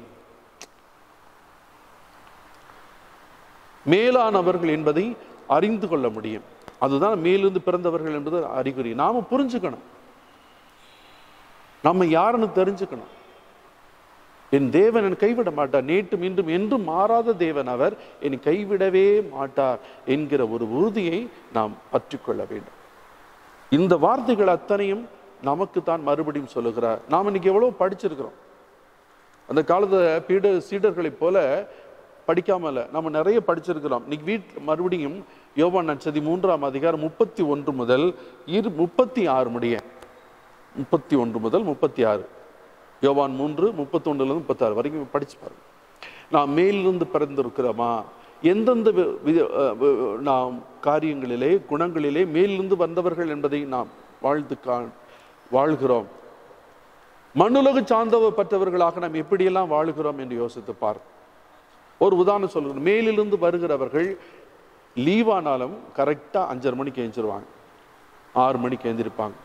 மேலானவர்கள் என்பதை அறிந்து கொள்ள முடியும் அதுதான் மேலிருந்து பிறந்தவர்கள் என்பது அறிகுறி நாம புரிஞ்சுக்கணும் நம்ம யாருன்னு தெரிஞ்சுக்கணும் என் தேவன் என்னை கைவிட மாட்டார் நேற்று மீண்டும் என்றும் மாறாத தேவன் அவர் என்னை கைவிடவே மாட்டார் என்கிற ஒரு உறுதியை நாம் பற்றிக்கொள்ள வேண்டும் இந்த வார்த்தைகள் அத்தனையும் நமக்கு தான் மறுபடியும் சொல்லுகிறார் நாம் இன்னைக்கு எவ்வளவு படிச்சிருக்கிறோம் அந்த காலத்துல பீட சீடர்களைப் போல படிக்காமல நம்ம நிறைய படிச்சிருக்கிறோம் இன்னைக்கு வீட்டில் மறுபடியும் யோவான் நட்சதி மூன்றாம் அதிகாரம் முப்பத்தி ஒன்று முதல் இரு முப்பத்தி ஆறு முடிய முப்பத்தி ஒன்று முதல் முப்பத்தி ஆறு யோவான் மூன்று முப்பத்தி ஒன்றுலேருந்து முப்பத்தாறு வரைக்கும் படிச்சு பாருங்க நாம் மேலிருந்து பிறந்திருக்கிறோமா எந்தெந்த வி- வி- அஹ் வி- நாம் காரியங்களிலே குணங்களிலே மேலிருந்து வந்தவர்கள் என்பதை நாம் வாழ்ந்து கா வாழ்கிறோம் மண்ணுலகு சார்ந்தவ பற்றவர்களாக நாம் எப்படியெல்லாம் வாழுகிறோம் என்று யோசித்து பார் ஒரு உதாரணம் சொல்கிறேன் மேலிருந்து வருகிறவர்கள் லீவானாலும் கரெக்டாக அஞ்சரை மணிக்கு எழுந்திருவாங்க ஆறு மணிக்கு எழுந்திருப்பாங்க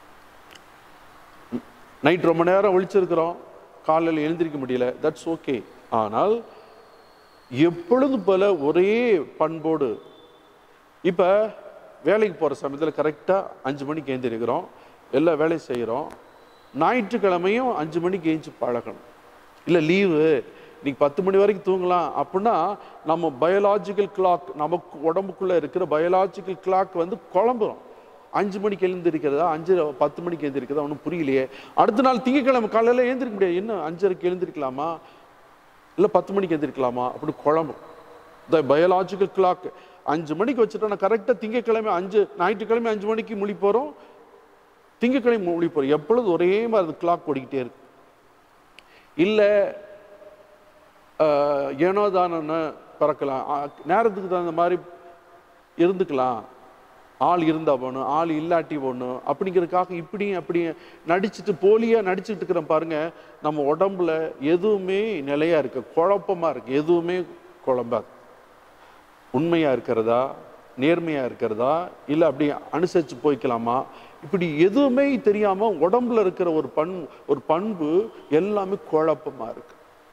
நைட் ரொம்ப நேரம் ஒழிச்சிருக்கிறோம் காலையில் எழுந்திருக்க முடியல தட்ஸ் ஓகே ஆனால் எப்பொழுதும் போல ஒரே பண்போடு இப்போ வேலைக்கு போகிற சமயத்தில் கரெக்டாக அஞ்சு மணிக்கு எழுந்திருக்கிறோம் எல்லா வேலையும் செய்கிறோம் ஞாயிற்றுக்கிழமையும் அஞ்சு மணிக்கு எழுந்து பழகணும் இல்லை லீவு இன்னைக்கு பத்து மணி வரைக்கும் தூங்கலாம் அப்படின்னா நம்ம பயாலாஜிக்கல் கிளாக் நமக்கு உடம்புக்குள்ளே இருக்கிற பயாலாஜிக்கல் கிளாக் வந்து குழம்புறோம் அஞ்சு மணிக்கு எழுந்திருக்கிறதா அஞ்சு பத்து மணிக்கு எழுந்திருக்கிறதா ஒன்றும் புரியலையே அடுத்த நாள் திங்கக்கிழமை காலையில் எழுந்திருக்க முடியாது என்ன அஞ்சரைக்கு எழுந்திருக்கலாமா இல்லை பத்து மணிக்கு எழுந்திருக்கலாமா அப்படி குழம்பும் த பயாலாஜிக்கல் கிளாக் அஞ்சு மணிக்கு வச்சுட்டோம்னா கரெக்டாக திங்கக்கிழமை அஞ்சு ஞாயிற்றுக்கிழமை அஞ்சு மணிக்கு முழி போகிறோம் திங்கக்கிழமை முழி போகிறோம் எப்பொழுதும் ஒரே மாதிரி கிளாக் ஓடிக்கிட்டே இருக்கு இல்லை ஏனோ தானோன்னு பறக்கலாம் ஆ, நேரத்துக்கு தகுந்த மாதிரி இருந்துக்கலாம் ஆள் இருந்தா போகணும் ஆள் இல்லாட்டி போகணும் அப்படிங்கிறதுக்காக இப்படியும் அப்படியும் நடிச்சுட்டு போலியா நடிச்சுட்டு இருக்கிறோம் பாருங்க நம்ம உடம்புல எதுவுமே நிலையா இருக்கு குழப்பமா இருக்கு எதுவுமே குழம்பாது உண்மையா இருக்கிறதா நேர்மையா இருக்கிறதா இல்லை அப்படி அனுசரிச்சு போய்க்கலாமா இப்படி எதுவுமே தெரியாம உடம்புல இருக்கிற ஒரு பண் ஒரு பண்பு எல்லாமே குழப்பமா இருக்கு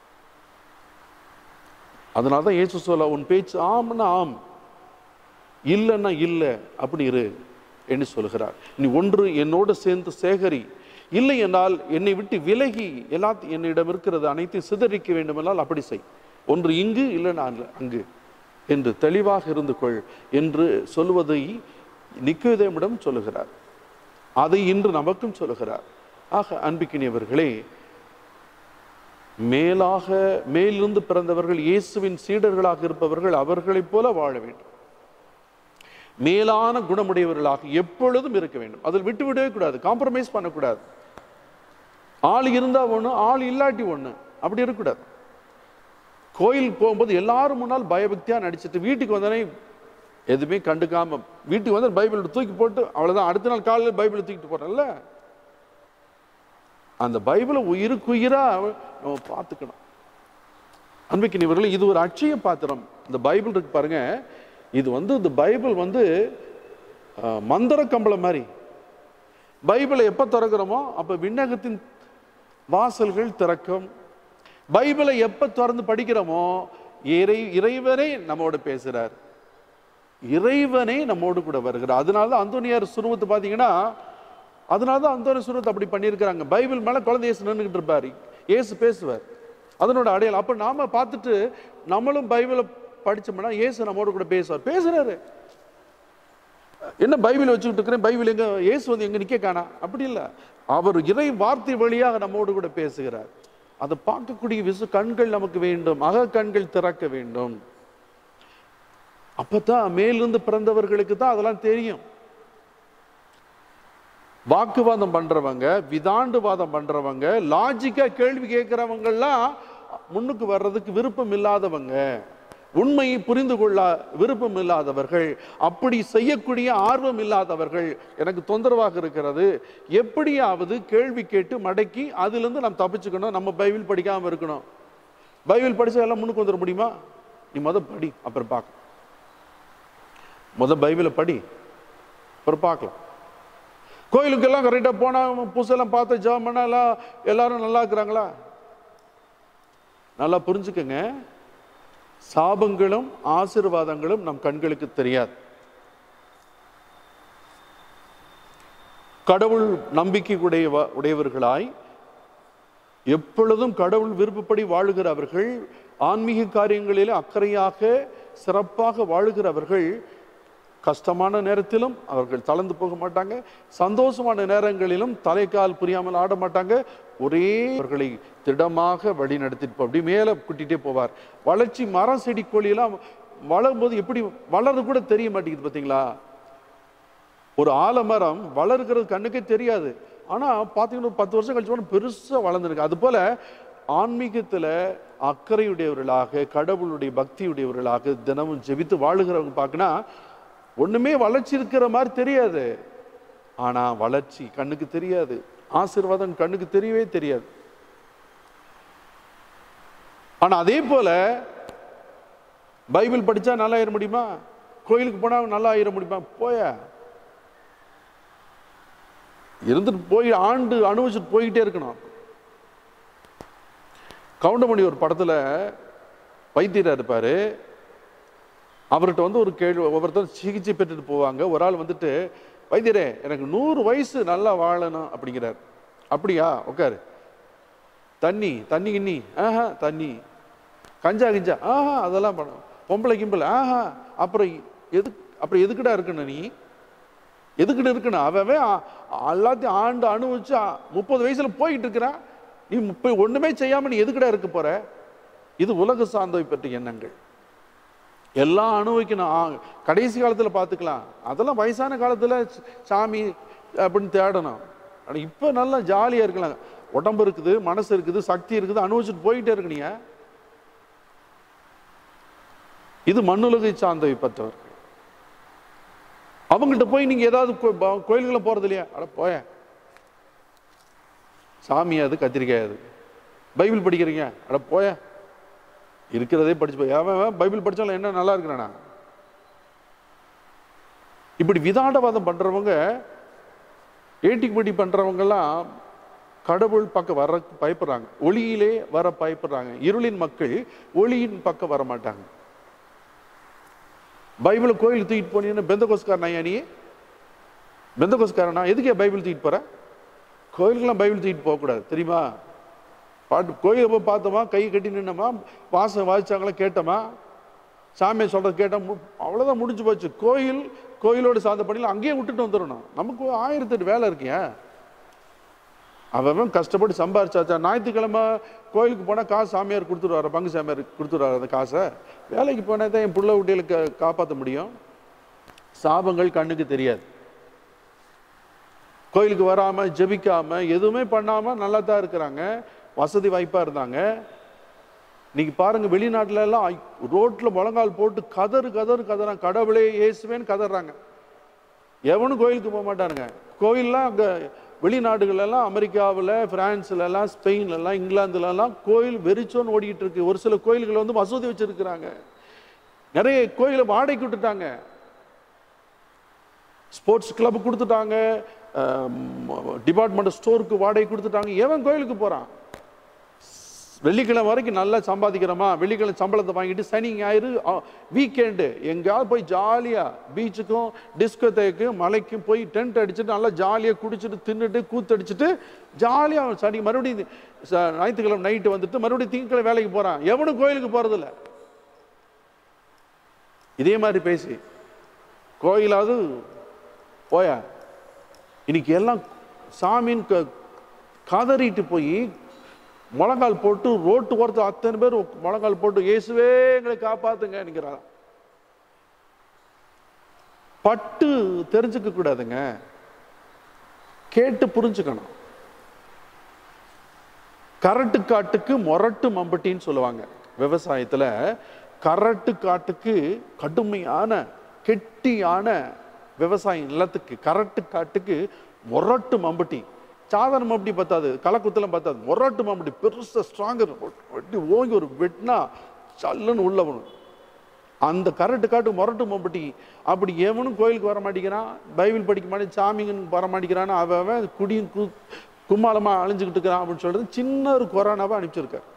அதனால தான் இயேசு சொல்ல உன் பேச்சு ஆம்னா ஆம் இல்லைன்னா இல்லை அப்படி இரு என்று சொல்கிறார் நீ ஒன்று என்னோடு சேர்ந்து சேகரி இல்லை என்றால் என்னை விட்டு விலகி எல்லாத்தையும் என்னிடம் இருக்கிறது அனைத்தையும் சிதறிக்க வேண்டுமென்றால் அப்படி செய் ஒன்று இங்கு இல்லைன்னா அல்ல அங்கு என்று தெளிவாக இருந்து கொள் என்று சொல்வதை நிக்கோதேமிடம் சொல்லுகிறார் அதை இன்று நமக்கும் சொல்லுகிறார் ஆக அன்பிக்கினியவர்களே மேலாக மேலிருந்து பிறந்தவர்கள் இயேசுவின் சீடர்களாக இருப்பவர்கள் அவர்களைப் போல வாழ வேண்டும் மேலான குணமுடையவர்களாக எப்பொழுதும் இருக்க வேண்டும் அதில் விட்டு விடவே கூடாது காம்ப்ரமைஸ் பண்ணக்கூடாது ஆள் இருந்தா ஒண்ணு ஆள் இல்லாட்டி ஒண்ணு அப்படி இருக்கக்கூடாது கோயில் போகும்போது எல்லாரும் முன்னால் பயபக்தியா நடிச்சிட்டு வீட்டுக்கு வந்தோடனே எதுவுமே கண்டுக்காம வீட்டுக்கு வந்து பைபிள் தூக்கி போட்டு அவ்வளவுதான் அடுத்த நாள் காலையில் பைபிளை தூக்கிட்டு போறேன்ல அந்த பைபிளை உயிருக்குயிரா நம்ம பார்த்துக்கணும் அன்பிக்கினவர்கள் இது ஒரு அட்சய பாத்திரம் இந்த பைபிள் இருக்கு பாருங்க இது வந்து இந்த பைபிள் வந்து அஹ், மந்திர கம்பளம் மாதிரி பைபிளை எப்போ திறக்கிறோமோ அப்போ விண்ணகத்தின் வாசல்கள் திறக்கும் பைபிளை எப்போ திறந்து படிக்கிறோமோ இறை இறைவனே நம்மோடு பேசுறார் இறைவனே நம்மோடு கூட வருகிறார் அதனால தான் அந்தோனியார் சுருவத்தை பார்த்தீங்கன்னா அதனால தான் அந்தோனி சுருவத்தை அப்படி பண்ணியிருக்கிறாங்க பைபிள் மேலே குழந்தை இயேசு நின்றுக்கிட்டு இருப்பார் இயேசு பேசுவார் அதனோட அடையாளம் அப்போ நாம பார்த்துட்டு நம்மளும் பைபிளை படிச்சோம்னா இயேசு நம்மோடு கூட பேசுவார் பேசுறாரு என்ன பைபிள் வச்சுக்கிட்டு இருக்கிறேன் பைபிள் எங்க இயேசு வந்து எங்க நிக்க காணா அப்படி இல்ல அவர் இறை வார்த்தை வழியாக நம்மோடு கூட பேசுகிறார் அதை பார்க்கக்கூடிய விசு கண்கள் நமக்கு வேண்டும் அக கண்கள் திறக்க வேண்டும் அப்பதான் மேலிருந்து பிறந்தவர்களுக்கு தான் அதெல்லாம் தெரியும் வாக்குவாதம் பண்றவங்க விதாண்டுவாதம் பண்றவங்க லாஜிக்கா கேள்வி கேட்கிறவங்கெல்லாம் முன்னுக்கு வர்றதுக்கு விருப்பம் இல்லாதவங்க உண்மையை புரிந்து கொள்ள விருப்பம் இல்லாதவர்கள் அப்படி செய்யக்கூடிய ஆர்வம் இல்லாதவர்கள் எனக்கு தொந்தரவாக இருக்கிறது எப்படியாவது கேள்வி கேட்டு மடக்கி அதிலிருந்து நாம் தப்பிச்சுக்கணும் நம்ம பைபிள் படிக்காம இருக்கணும் பைபிள் படிச்சா எல்லாம் முன்னுக்கு வந்துட முடியுமா நீ முத படி அப்புறம் பார்க்கலாம் முத பைபிளை படி அப்புறம் பார்க்கலாம் கோயிலுக்கெல்லாம் கரெக்டாக போனால் பூசெல்லாம் பார்த்து ஜெபம் பண்ணா எல்லாம் எல்லாரும் நல்லா இருக்கிறாங்களா நல்லா புரிஞ்சுக்கங்க சாபங்களும் ஆசீர்வாதங்களும் நம் கண்களுக்கு தெரியாது கடவுள் நம்பிக்கை உடைய உடையவர்களாய் எப்பொழுதும் கடவுள் விருப்பப்படி வாழுகிறவர்கள் ஆன்மீக காரியங்களிலே அக்கறையாக சிறப்பாக வாழுகிறவர்கள் கஷ்டமான நேரத்திலும் அவர்கள் தளர்ந்து போக மாட்டாங்க சந்தோஷமான நேரங்களிலும் தலைக்கால் புரியாமல் ஆட மாட்டாங்க ஒரே அவர்களை திடமாக வழி நடத்திட்டு அப்படி மேலே கூட்டிகிட்டே போவார் வளர்ச்சி மரம் செடி கொடியெல்லாம் வளரும்போது எப்படி வளர்றது கூட தெரிய மாட்டேங்குது பார்த்தீங்களா ஒரு ஆலமரம் வளர்கிறது கண்ணுக்கே தெரியாது ஆனா பார்த்தீங்கன்னா ஒரு பத்து வருஷம் கழிச்சு போனா பெருசா வளர்ந்துருக்கு அது போல ஆன்மீகத்துல அக்கறையுடையவர்களாக கடவுளுடைய பக்தியுடையவர்களாக தினமும் ஜெபித்து வாழுகிறவங்க பார்க்கனா ஒண்ணுமே வளர்ச்சி இருக்கிற மாதிரி தெரியாது ஆனா வளர்ச்சி கண்ணுக்கு தெரியாது ஆசீர்வாதம் கண்ணுக்கு தெரியவே தெரியாது ஆனா அதே போல பைபிள் படிச்சா நல்லா ஆயிட முடியுமா கோயிலுக்கு போனா நல்லா ஆயிட முடியுமா போய இருந்துட்டு போய் ஆண்டு அனுபவிச்சுட்டு போய்கிட்டே இருக்கணும் கவுண்டமணி ஒரு படத்துல வைத்தியரா இருப்பாரு அவர்கிட்ட வந்து ஒரு கேள்வி ஒவ்வொருத்தரும் சிகிச்சை பெற்றுட்டு போவாங்க ஒரு ஆள் வந்துட்டு வைத்தியரே எனக்கு நூறு வயசு நல்லா வாழணும் அப்படிங்கிறார் அப்படியா உட்காரு தண்ணி தண்ணி கிண்ணி ஆஹா தண்ணி கஞ்சா கிஞ்சா ஆஹா அதெல்லாம் பண்ணும் பொம்பளை கிம்பளை ஆஹா அப்புறம் எது அப்புறம் எதுக்குடா இருக்கணும் நீ எதுக்கிட்டு இருக்கணும் அவன் அவன் ஆ- எல்லாத்தையும் ஆண்டு அனுபவிச்சு ஆ- முப்பது வயசுல போயிட்டு இருக்கிறான் நீ முப்ப ஒண்ணுமே செய்யாம நீ எதுக்குடா இருக்க போற இது உலக சார்ந்தவை பற்றிய எண்ணங்கள் எல்லாம் அனுபவிக்கணும் ஆ, கடைசி காலத்துல பார்த்துக்கலாம் அதெல்லாம் வயசான காலத்துல ச- சாமி அப்படின்னு தேடணும் ஆனா இப்ப நல்லா ஜாலியா இருக்கலாம் உடம்பு இருக்குது மனசு இருக்குது சக்தி இருக்குது அனுபவிச்சுட்டு போயிட்டே இருக்கீங்க இது மண்ணுலகை சார்ந்தவை பற்றவர்கள் அவங்கள்ட்ட போய் நீங்க ஏதாவது கோ- ப- கோயில்களை போறது இல்லையா அட போய சாமி அது கத்திரிக்காய் அது பைபிள் படிக்கிறீங்க அட போய இருக்கிறதே படிச்சு போய் அவன் அவன் பைபிள் படிச்சாலும் என்ன நல்லா இருக்கிறானா இப்படி விதாண்டவாதம் பண்றவங்க ஏட்டிக்குபடி பண்றவங்கெல்லாம் கடவுள் பக்கம் வர பயப்படுறாங்க ஒளியிலே வர பயப்படுறாங்க இருளின் மக்கள் ஒளியின் பக்கம் வர மாட்டாங்க பைபிளை கோயில் தூக்கிட்டு போனீங்கன்னா பெந்தகோஸ்காரன் ஐயா நீ பெந்தகோஸ்காரனா எதுக்கே பைபிள் தூக்கிட்டு போற கோயிலுக்கெல்லாம் பைபிள் தூக்கிட்டு போகக்கூடாது தெரியுமா பாட்டு கோயிலை போய் பார்த்தோமா கை கட்டி நின்னோமா வாசம் வாசிச்சாங்களா கேட்டோமா சாமியை சொல்றது கேட்டோம் மு- அவ்வளவுதான் முடிஞ்சு போச்சு கோயில் கோயிலோட சார்ந்த பணியில் அங்கேயே விட்டுட்டு வந்துடணும் நமக்கு ஆயிரத்தெட்டு வேலை இருக்கியா அவன் கஷ்டப்பட்டு சம்பாரிச்சாச்சா ஞாயிற்றுக்கிழமை கோயிலுக்கு போனால் காசு சாமியார் கொடுத்துருவாரு பங்கு சாமியார் கொடுத்துருவாரு அந்த காசை வேலைக்கு போனால் தான் என் புள்ள குட்டிகளுக்கு காப்பாற்ற முடியும் சாபங்கள் கண்ணுக்கு தெரியாது கோயிலுக்கு வராம ஜெபிக்காம எதுவுமே பண்ணாம நல்லா தான் இருக்கிறாங்க வசதி வாய்ப்பா இருந்தாங்க இன்னைக்கு பாருங்க வெளிநாட்டுல எல்லாம் ஐ- ரோட்ல முழங்கால் போட்டு கதறு கதறு கதறாங்க கடவுளே இயேசுவேன்னு கதறாங்க எவனும் கோயிலுக்கு போக மாட்டானுங்க கோயில்லாம் அங்க வெளிநாடுகள் எல்லாம் அமெரிக்காவில் பிரான்ஸ்ல எல்லாம் ஸ்பெயின்ல எல்லாம் இங்கிலாந்துல எல்லாம் கோயில் வெறிச்சோன்னு ஓடிக்கிட்டு இருக்கு ஒரு சில கோயில்கள் வந்து மசூதி வச்சிருக்கிறாங்க நிறைய கோயிலை வாடகைக்கு விட்டுட்டாங்க ஸ்போர்ட்ஸ் கிளப் கொடுத்துட்டாங்க டிபார்ட்மெண்ட் ஸ்டோருக்கு வாடகை கொடுத்துட்டாங்க எவன் கோயிலுக்கு போறான் வெள்ளிக்கிழமை வரைக்கும் நல்லா சம்பாதிக்கிறோமா வெள்ளிக்கிழமை சம்பளத்தை வாங்கிட்டு சனி ஞாயிறு வீக்கெண்டு எங்கேயாவது போய் ஜாலியாக பீச்சுக்கும் டிஸ்கோத்தேக்கும் மலைக்கும் போய் டென்ட் அடிச்சுட்டு நல்லா ஜாலியாக குடிச்சிட்டு தின்னுட்டு கூத்தடிச்சிட்டு ஜாலியாக சனி மறுபடியும் ச- ஞாயிற்றுக்கிழமை நைட்டு வந்துட்டு மறுபடியும் திங்கக்கிழமை வேலைக்கு போகிறான் எவனும் கோயிலுக்கு போகிறதில்ல இதே மாதிரி பேசி கோயிலாவது போயா இன்னைக்கு எல்லாம் சாமின்னு க- கதறிட்டு போய் முழங்கால் போட்டு ரோட்டு ஓரத்தில் அத்தனை பேர் முழங்கால் போட்டு இயேசுவே எங்களை காப்பாத்துங்க நிற்கிறான் பட்டு தெரிஞ்சுக்க கூடாதுங்க கேட்டு புரிஞ்சுக்கணும் கரட்டு காட்டுக்கு மொரட்டு மம்பட்டின்னு சொல்லுவாங்க விவசாயத்துல கரட்டு காட்டுக்கு கடுமையான கெட்டியான விவசாய நிலத்துக்கு கரட்டு காட்டுக்கு மொரட்டு மம்பட்டி சாதாரண மம்பட்டி பத்தாது கலக்குத்தலம் பத்தாது மொரட்டு மம்பட்டி பெருசா ஸ்ட்ராங்கர் வெட்டி ஓங்கி ஒரு வெட்டினா சல்லுன்னு உள்ள வரும் அந்த கரட்டு காட்டு மொரட்டு மம்பட்டி அப்படி எவனும் கோயிலுக்கு வர மாட்டேங்கிறான் பைபிள் படிக்க மாட்டேன் சாமிங்கன்னு வர மாட்டேங்கிறான்னு அவன் அவன் குடியும் கு கும்மாளமா அழிஞ்சுக்கிட்டு இருக்கிறான் அப்படின்னு சொல்றது சின்ன ஒரு கொரோனாவை அனுப்பிச்சிருக்கார்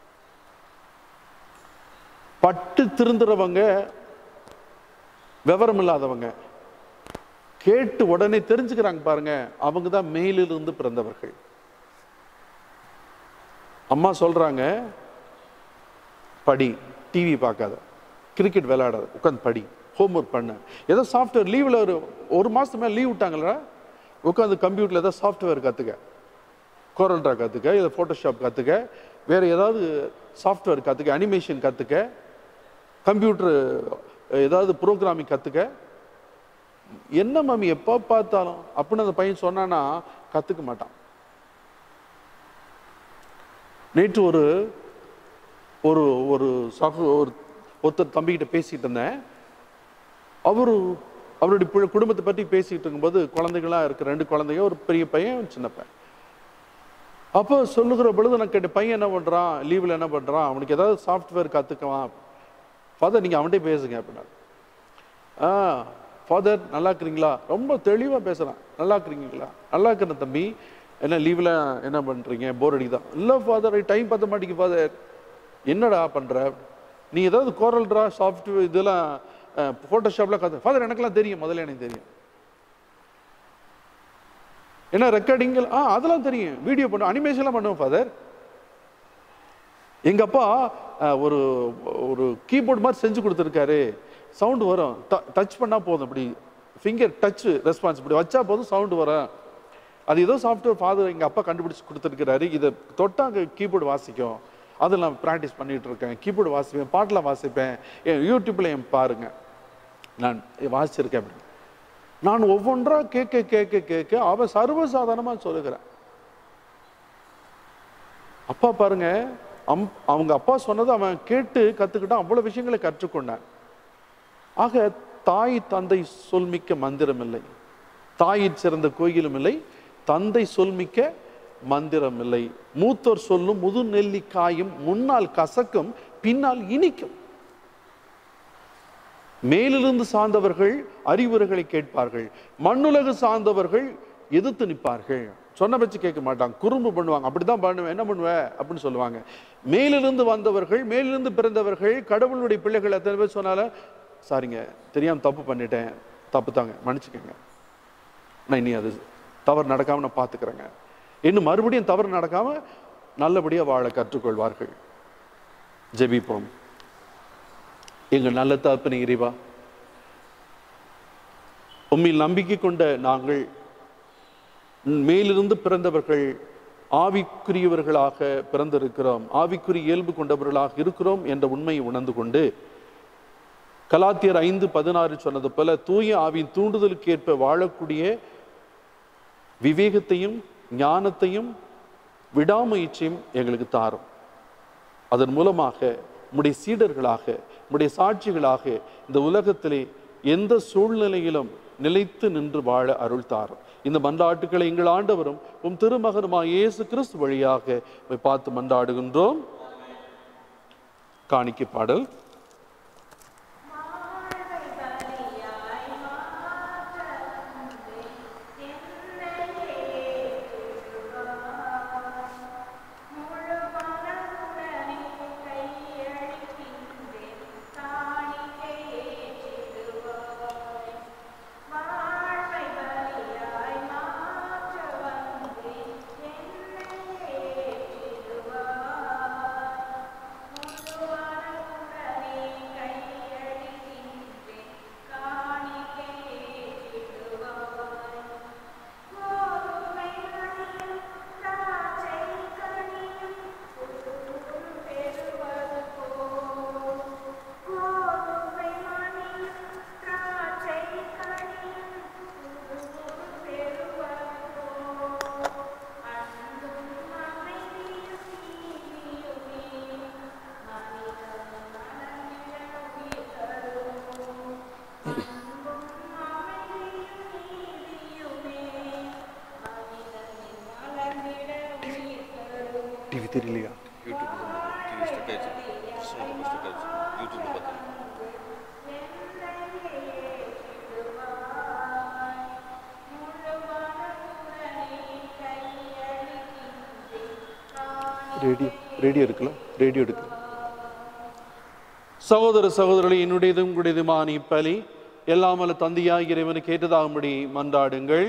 பட்டு திருந்துறவங்க விவரம் இல்லாதவங்க கேட்டு உடனே தெரிஞ்சுக்கிறாங்க பாருங்க அவங்க தான் மேலிலிருந்து பிறந்தவர்கள் அம்மா சொல்றாங்க படி டிவி பார்க்காத கிரிக்கெட் விளையாடாத உட்காந்து படி ஹோம்ஒர்க் பண்ண ஏதோ சாஃப்ட்வேர் லீவில் ஒரு ஒரு மாதத்து மேலே லீவ் விட்டாங்களா உட்காந்து கம்ப்யூட்டரில் ஏதோ சாஃப்ட்வேர் கற்றுக்க கோரல்ட்ரா கற்றுக்க இல்லை ஃபோட்டோஷாப் கற்றுக்க வேறு ஏதாவது சாஃப்ட்வேர் கற்றுக்க அனிமேஷன் கற்றுக்க கம்ப்யூட்டர் ஏதாவது ப்ரோக்ராமிங் கற்றுக்க என்ன மாமி எப்போ பார்த்தாலும் அப்படின்னு அந்த பையன் சொன்னானா கற்றுக்க மாட்டான் நேற்று ஒரு ஒரு ஒரு சக ஒரு ஒருத்தர் தம்பிக்கிட்ட பேசிட்டு இருந்தேன் அவரு அவருடைய பு- குடும்பத்தை பற்றி பேசிட்டு இருக்கும்போது குழந்தைகளாம் இருக்கு ரெண்டு குழந்தைங்க ஒரு பெரிய பையன் ஒரு சின்ன பையன் அப்போ சொல்லுகிற பொழுது நான் கேட்டேன் பையன் என்ன பண்றான் லீவில் என்ன பண்றான் அவனுக்கு ஏதாவது சாஃப்ட்வேர் கத்துக்குவான் ஃபாதர் நீங்க அவன்கிட்ட பேசுங்க அப்படின்னா ஆ ஃபாதர் நல்லா இருக்கிறீங்களா ரொம்ப தெளிவா பேசுறான் நல்லா இருக்கிறீங்களா நல்லா இருக்கிற தம்பி என்ன லீவ்ல என்ன பண்றீங்க போர் அடிக்குதா இல்ல ஃபாதர் டைம் பத்த மாட்டேங்குது ஃபாதர் என்னடா பண்ற நீ ஏதாவது கோரல் ட்ரா சாஃப்ட்வேர் இதெல்லாம் ஃபோட்டோஷாப்லாம் கற்று ஃபாதர் எனக்கெல்லாம் தெரியும் முதல்ல எனக்கு தெரியும் என்ன ரெக்கார்டிங் ஆ அதெல்லாம் தெரியும் வீடியோ பண்ணும் அனிமேஷன்லாம் பண்ணுவோம் ஃபாதர் எங்க அப்பா அஹ், ஒரு ஒரு கீபோர்ட் மாதிரி செஞ்சு கொடுத்துருக்காரு சவுண்டு வரும் டச் பண்ணா போதும் இப்படி ஃபிங்கர் டச் ரெஸ்பான்ஸ் இப்படி வச்சா போதும் சவுண்டு வரும் அது ஏதோ சாஃப்ட்வேர் ஃபாதர் எங்க அப்பா கண்டுபிடிச்சு கொடுத்துருக்காரு இதை தொட்டா அங்கே கீபோர்டு வாசிக்கும் அதில் நான் ப்ராக்டிஸ் பண்ணிட்டு இருக்கேன் கீபோர்டு வாசிப்பேன் பாட்டெலாம் வாசிப்பேன் என் யூடியூப்ல என் பாருங்க நான் வாசிச்சிருக்கேன் அப்படி நான் ஒவ்வொன்றா கேட்க கேட்க கேட்க அவன் சர்வசாதாரணமா சொல்லுகிறேன் அப்பா பாருங்க அம் அவங்க அப்பா சொன்னதை அவன் கேட்டு கத்துக்கிட்டான் அவ்வளவு விஷயங்களை கற்றுக்கொண்டான் ஆக தாய் தந்தை சொல்மிக்க மந்திரம் இல்லை தாயிற் சிறந்த கோயிலும் இல்லை தந்தை சொல்மிக்க மந்திரம் இல்லை மூத்தோர் சொல்லும் முது நெல்லிக்காயும் முன்னால் கசக்கும் பின்னால் இனிக்கும் மேலிருந்து சார்ந்தவர்கள் அறிவுரைகளை கேட்பார்கள் மண்ணுலகு சார்ந்தவர்கள் எதிர்த்து நிற்பார்கள் சொன்ன பேச்சு கேட்க மாட்டாங்க குறும்பு பண்ணுவாங்க அப்படிதான் பண்ணுவேன் என்ன பண்ணுவ அப்படின்னு சொல்லுவாங்க மேலிருந்து வந்தவர்கள் மேலிருந்து பிறந்தவர்கள் கடவுளுடைய பிள்ளைகள் எத்தனை பேர் சொன்னாலும் சாரிங்க தெரியாம தப்பு பண்ணிட்டேன் தப்பு தாங்க மன்னிச்சுக்கோங்க நான் இனி அது தவறு நடக்காம நான் பார்த்துக்கிறேங்க இன்னும் மறுபடியும் தவறு நடக்காம நல்லபடியா வாழ கற்றுக்கொள்வார்கள் ஜெபிப்போம் எங்கள் நல்ல தகப்பனே இறைவா உம்மில் நம்பிக்கை கொண்ட நாங்கள் மேலிருந்து பிறந்தவர்கள் ஆவிக்குரியவர்களாக பிறந்திருக்கிறோம் ஆவிக்குரிய இயல்பு கொண்டவர்களாக இருக்கிறோம் என்ற உண்மையை உணர்ந்து கொண்டு கலாத்தியர் ஐந்து பதினாறு சொன்னது போல தூய ஆவியின் தூண்டுதலுக்கு ஏற்ப வாழக்கூடிய விவேகத்தையும் ஞானத்தையும் விடாமுயற்சியும் எங்களுக்கு தாரும் அதன் மூலமாக உம்முடைய சீடர்களாக உம்முடைய சாட்சிகளாக இந்த உலகத்திலே எந்த சூழ்நிலையிலும் நிலைத்து நின்று வாழ அருள் தாரும் இந்த மன்றாட்டுக்களை எங்கள் ஆண்டவரும் உம் திருமகனுமாய் இயேசு கிறிஸ்து வழியாக உம்மை பார்த்து மன்றாடுகின்றோம் காணிக்கை பாடல் வாழ்வை தெரியலையா யூடியூப் ஸ்டக் ஆயிடுச்சு கிறிஸ்துவ ஸ்டக் ஆயிடுச்சு யூடியூப்ல பார்த்தேன் ரேடியோ ரேடியோ இருக்கலாம் ரேடியோ எடுக்கலாம் சகோதர சகோதரர்களே என்னுடையதும் உங்களுடையதுமான இப்பலி எல்லாமல்ல தந்தையாய் இறைவனுக்கு ஏற்றதாகும்படி மன்றாடுங்கள்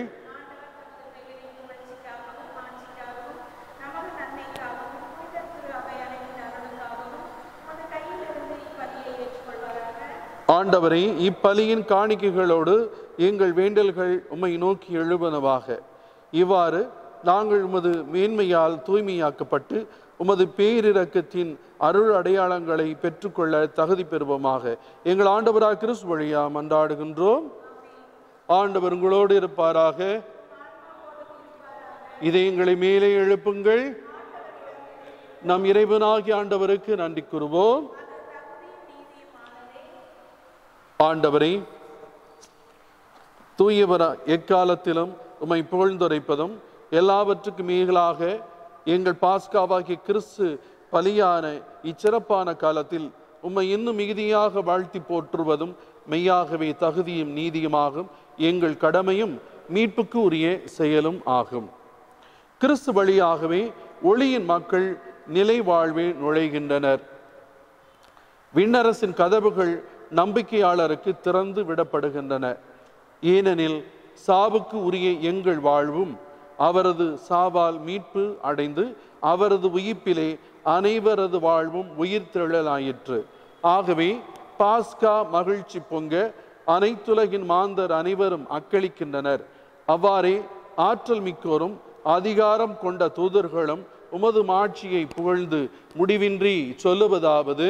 நமது நன்மைக்காகவும் புனித திரு அவையாரின் அருளுக்காகவும் உமது கையிலிருந்து இப்பலியை ஏற்றுக்கொள்வாராக ஆண்டவரே இப்பலியின் காணிக்கைகளோடு எங்கள் வேண்டல்கள் உம்மை நோக்கி எழுபனவாக இவ்வாறு நாங்கள் உமது மேன்மையால் தூய்மையாக்கப்பட்டு உமது பேரிரக்கத்தின் அருள் அடையாளங்களை பெற்றுக்கொள்ள தகுதி பெறுவோமாக எங்கள் ஆண்டவராக கிறிஸ்து வழியா மன்றாடுகின்றோம் ஆண்டவர் உங்களோடு இருப்பாராக இதை எங்களை மேலே எழுப்புங்கள் நம் இறைவனாகிய ஆண்டவருக்கு நன்றி கூறுவோம் ஆண்டவரே தூயவர எக்காலத்திலும் உம்மை புகழ்ந்துரைப்பதும் எல்லாவற்றுக்கும் மேலாக எங்கள் பாஸ்காவாகிய கிறிஸ்து பலியான இச்சிறப்பான காலத்தில் உம்மை இன்னும் மிகுதியாக வாழ்த்தி போற்றுவதும் மெய்யாகவே தகுதியும் நீதியுமாகும் எங்கள் கடமையும் மீட்புக்கு உரிய செயலும் ஆகும் கிறிஸ்து வழியாகவே ஒளியின் மக்கள் நிலை வாழ்வில் நுழைகின்றனர் விண்ணரசின் கதவுகள் நம்பிக்கையாளருக்கு திறந்து விடப்படுகின்றன ஏனெனில் சாவுக்கு உரிய எங்கள் வாழ்வும் அவரது சாவால் மீட்பு அடைந்து அவரது உயிர்ப்பிலே அனைவரது வாழ்வும் உயிர் தெழலாயிற்று ஆகவே பாஸ்கா மகிழ்ச்சி பொங்க அனைத்துலகின் மாந்தர் அனைவரும் அக்களிக்கின்றனர் அவ்வாறே ஆற்றல் மிக்கோரும் அதிகாரம் கொண்ட தூதர்களும் உமது மாட்சியை புகழ்ந்து முடிவின்றி சொல்லுவதாவது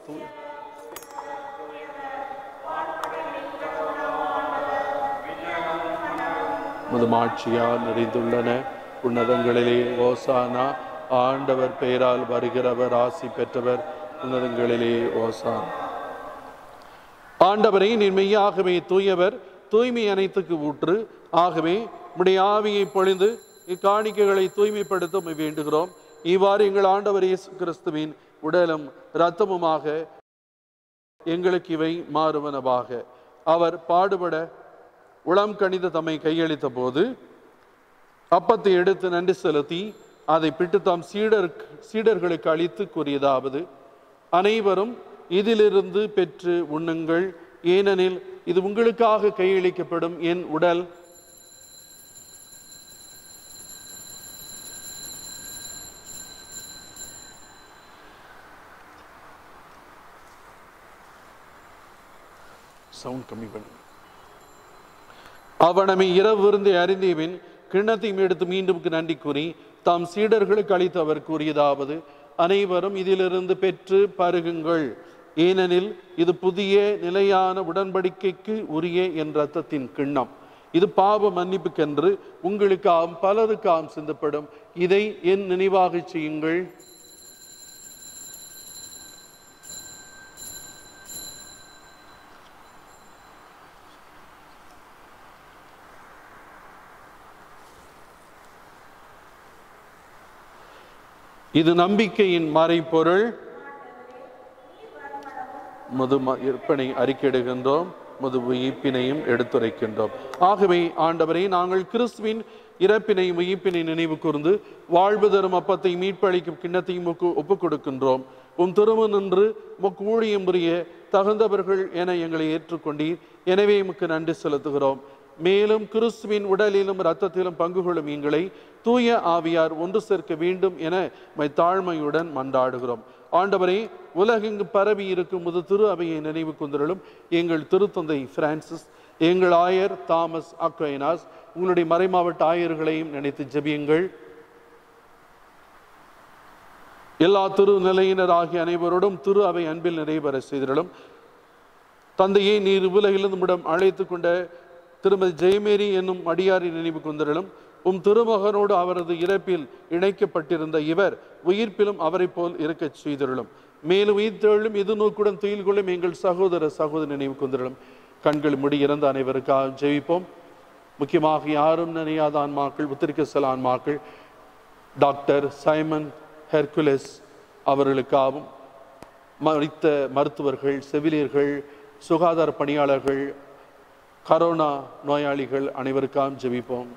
உமது மாட்சியால் நிறைந்துள்ளன உன்னதங்களிலே ஓசானா ஆண்டவர் பெயரால் வருகிறவர் ஆசி பெற்றவர் உன்னதங்களிலே ஓசான் ஆண்டவரை நீர் மெய்யாகவே தூயவர் தூய்மை அனைத்துக்கு ஊற்று ஆகவே உம்முடைய ஆவியை பொழிந்து இக்காணிக்கைகளை தூய்மைப்படுத்த உம்மை வேண்டுகிறோம் இவ்வாறு எங்கள் ஆண்டவர் இயேசு கிறிஸ்துவின் உடலும் இரத்தமுமாக எங்களுக்கு இவை மாறுவனவாக அவர் பாடுபட உளம் கணித தம்மை கையளித்த போது அப்பத்தை எடுத்து நன்றி செலுத்தி அதை பிட்டு தாம் சீடர் சீடர்களுக்கு அளித்து கூறியதாவது அனைவரும் இதிலிருந்து பெற்று உண்ணுங்கள் ஏனெனில் இது உங்களுக்காக கையளிக்கப்படும் என் உடல் சவுண்ட் கம்மி பண்ணுங்க அவனமை இரவு விருந்தை அறிந்தேவின் கிண்ணத்தையும் எடுத்து மீண்டும் நன்றி கூறி தாம் சீடர்களுக்கு அளித்து அவர் கூறியதாவது அனைவரும் இதிலிருந்து பெற்று பருகுங்கள் ஏனெனில் இது புதிய நிலையான உடன்படிக்கைக்கு உரிய என் ரத்தத்தின் கிண்ணம் இது பாவ மன்னிப்புக்கென்று உங்களுக்காம் பலருக்காம் சிந்தப்படும் இதை என் நினைவாகச் செய்யுங்கள் இது நம்பிக்கையின் மறைபொருள் முது இருப்பனை அறிக்கையிடுகின்றோம் முது உயிர்ப்பினையும் எடுத்துரைக்கின்றோம் ஆகவே ஆண்டவரை நாங்கள் கிறிஸ்துவின் இறப்பினையும் உயிர்ப்பினை நினைவு கூர்ந்து வாழ்வு தரும் அப்பத்தை மீட்பளிக்கும் கிண்ணத்தையும் உமக்கு ஒப்புக் கொடுக்கின்றோம் உம் திரும்ப நின்று உமக்கு ஊழியம் புரிய தகுந்தவர்கள் என எங்களை ஏற்றுக்கொண்டீர் எனவே உமக்கு நன்றி செலுத்துகிறோம் மேலும் கிறிஸ்துவின் உடலிலும் இரத்தத்திலும் பங்கு கொள்ளும் எங்களை தூய ஆவியார் ஒன்று சேர்க்க வேண்டும் என மை தாழ்மையுடன் மன்றாடுகிறோம் ஆண்டவரே உலகெங்கு பரவி இருக்கும் முது திரு அவையை நினைவு கொண்டிருளும் எங்கள் திருத்தந்தை பிரான்சிஸ் எங்கள் ஆயர் தாமஸ் அக்வைனாஸ் உங்களுடைய மறைமாவட்ட ஆயர்களையும் நினைத்து ஜெபியுங்கள் எல்லா திரு நிலையினர் ஆகிய அனைவரோடும் திரு அவை அன்பில் நிறைவேற செய்திருளும் தந்தையை நீர் உலகிலிருந்து நம்மிடம் அழைத்து கொண்ட திருமதி ஜெயமேரி என்னும் அடியாரின் நினைவு கொண்டிருளும் உம் திருமகனோடு அவரது இறப்பில் இணைக்கப்பட்டிருந்த இவர் உயிர்ப்பிலும் அவரைப் போல் இருக்கச் செய்திருளும் மேலும் உயிர்த்தெழும் இது நோக்குடன் துயில் கொள்ளும் எங்கள் சகோதர சகோதரி நினைவு கொண்டிருளும் கண்கள் முடி இறந்த அனைவருக்காக ஜெயிப்போம் முக்கியமாக யாரும் நினையாத ஆன்மாக்கள் உத்திரிக்க செல ஆன்மாக்கள் டாக்டர் சைமன் ஹெர்குலஸ் அவர்களுக்காகவும் மறித்த மருத்துவர்கள் செவிலியர்கள் சுகாதார பணியாளர்கள் கரோனா நோயாளிகள் அனைவருக்காகவும் ஜெபிப்போம்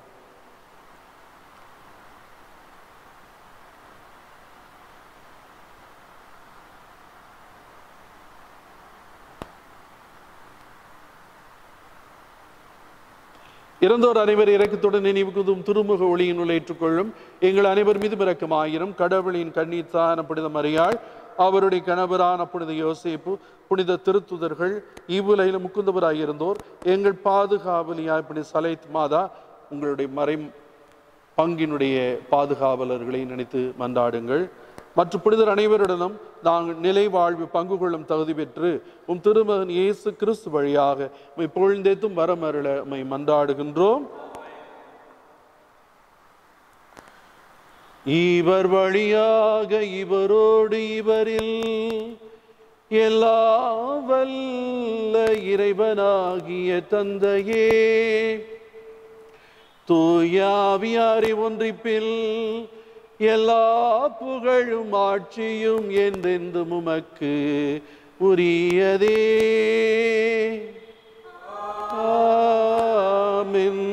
இறந்தோர் அனைவர் இறக்கத்துடன் நினைவுக்குதும் திருமுக ஒளியினுள் ஏற்றுக்கொள்ளும் எங்கள் அனைவர் மீது இரக்கமாயிரும் கடவுளின் கண்ணீர் தான புனித மரியாள் அவருடைய கணவரான புனித யோசேப்பு புனித திருத்துதர்கள் இவ்வுலையில முக்குந்தவராயிருந்தோர் எங்கள் பாதுகாவலியாய் புனித சலைத் மாதா உங்களுடைய மறை பங்கினுடைய பாதுகாவலர்களை நினைத்து மன்றாடுங்கள் மற்ற புனிதர் அனைவருடனும் நாங்கள் நிலை வாழ்வு பங்கு கொள்ளும் தகுதி பெற்று உம் திருமகன் இயேசு கிறிஸ்து வழியாக உம்மை பொழுந்தேத்தும் வரமருள உம்மை மன்றாடுகின்றோம் இவர் வழியாக இவரோடு இவரில் எல்லா வல்ல இறைவனாகிய தந்தையே தூயாவியாரி ஒன்றிப்பில் எல்லா புகழும் ஆட்சியும் என்றென்றும் உமக்கு உரியதே ஆமென்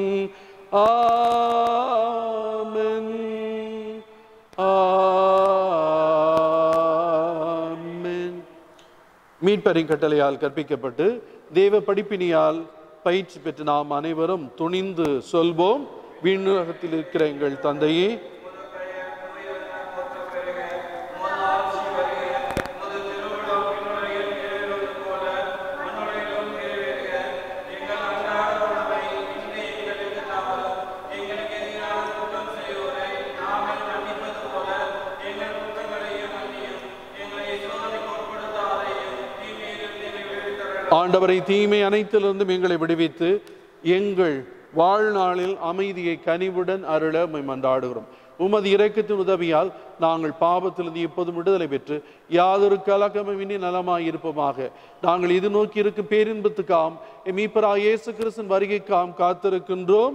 ஆமென் ஆமென் மீட்பரின் கட்டளையால் கற்பிக்கப்பட்டு தேவ படிப்பினியால் பயிற்சி பெற்று நாம் அனைவரும் துணிந்து சொல்வோம் விண்ணகத்தில் இருக்கிற எங்கள் தந்தையே ஆண்டவரை தீமை அனைத்திலிருந்தும் எங்களை விடுவித்து எங்கள் வாழ்நாளில் அமைதியை கனிவுடன் அருள உம்மை மன்றாடுகிறோம் உமது இரக்கத்தின் உதவியால் நாங்கள் பாவத்திலிருந்து எப்போதும் விடுதலை பெற்று யாதொரு கலக்கமின்றி நலமாய் இருப்போமாக நாங்கள் இது நோக்கி இருக்கும் பேரின்பத்துக்காம் மீப்பரா இயேசு கிறிஸ்தன் வருகைக்காம் காத்திருக்கின்றோம்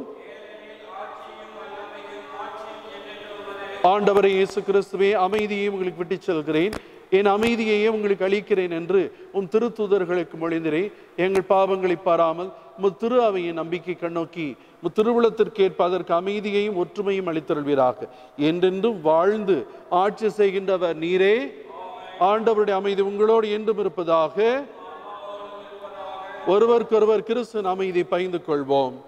ஆண்டவரை இயேசு கிறிஸ்துவே அமைதியை உங்களுக்கு விட்டுச் செல்கிறேன் என் அமைதியையே உங்களுக்கு அளிக்கிறேன் என்று உன் திருத்தூதர்களுக்கு மொழிந்திரேன் எங்கள் பாவங்களை பாராமல் உம் திரு அவையின் நம்பிக்கை கண்ணோக்கி உம் திருவுளத்திற்கு ஏற்ப அதற்கு அமைதியையும் ஒற்றுமையும் அளித்தருள்வீராக என்றென்றும் வாழ்ந்து ஆட்சி செய்கின்றவர் நீரே ஆண்டவருடைய அமைதி உங்களோடு என்றும் இருப்பதாக ஒருவருக்கொருவர் கிறிஸ்துவின் அமைதியை பகிர்ந்து கொள்வோம்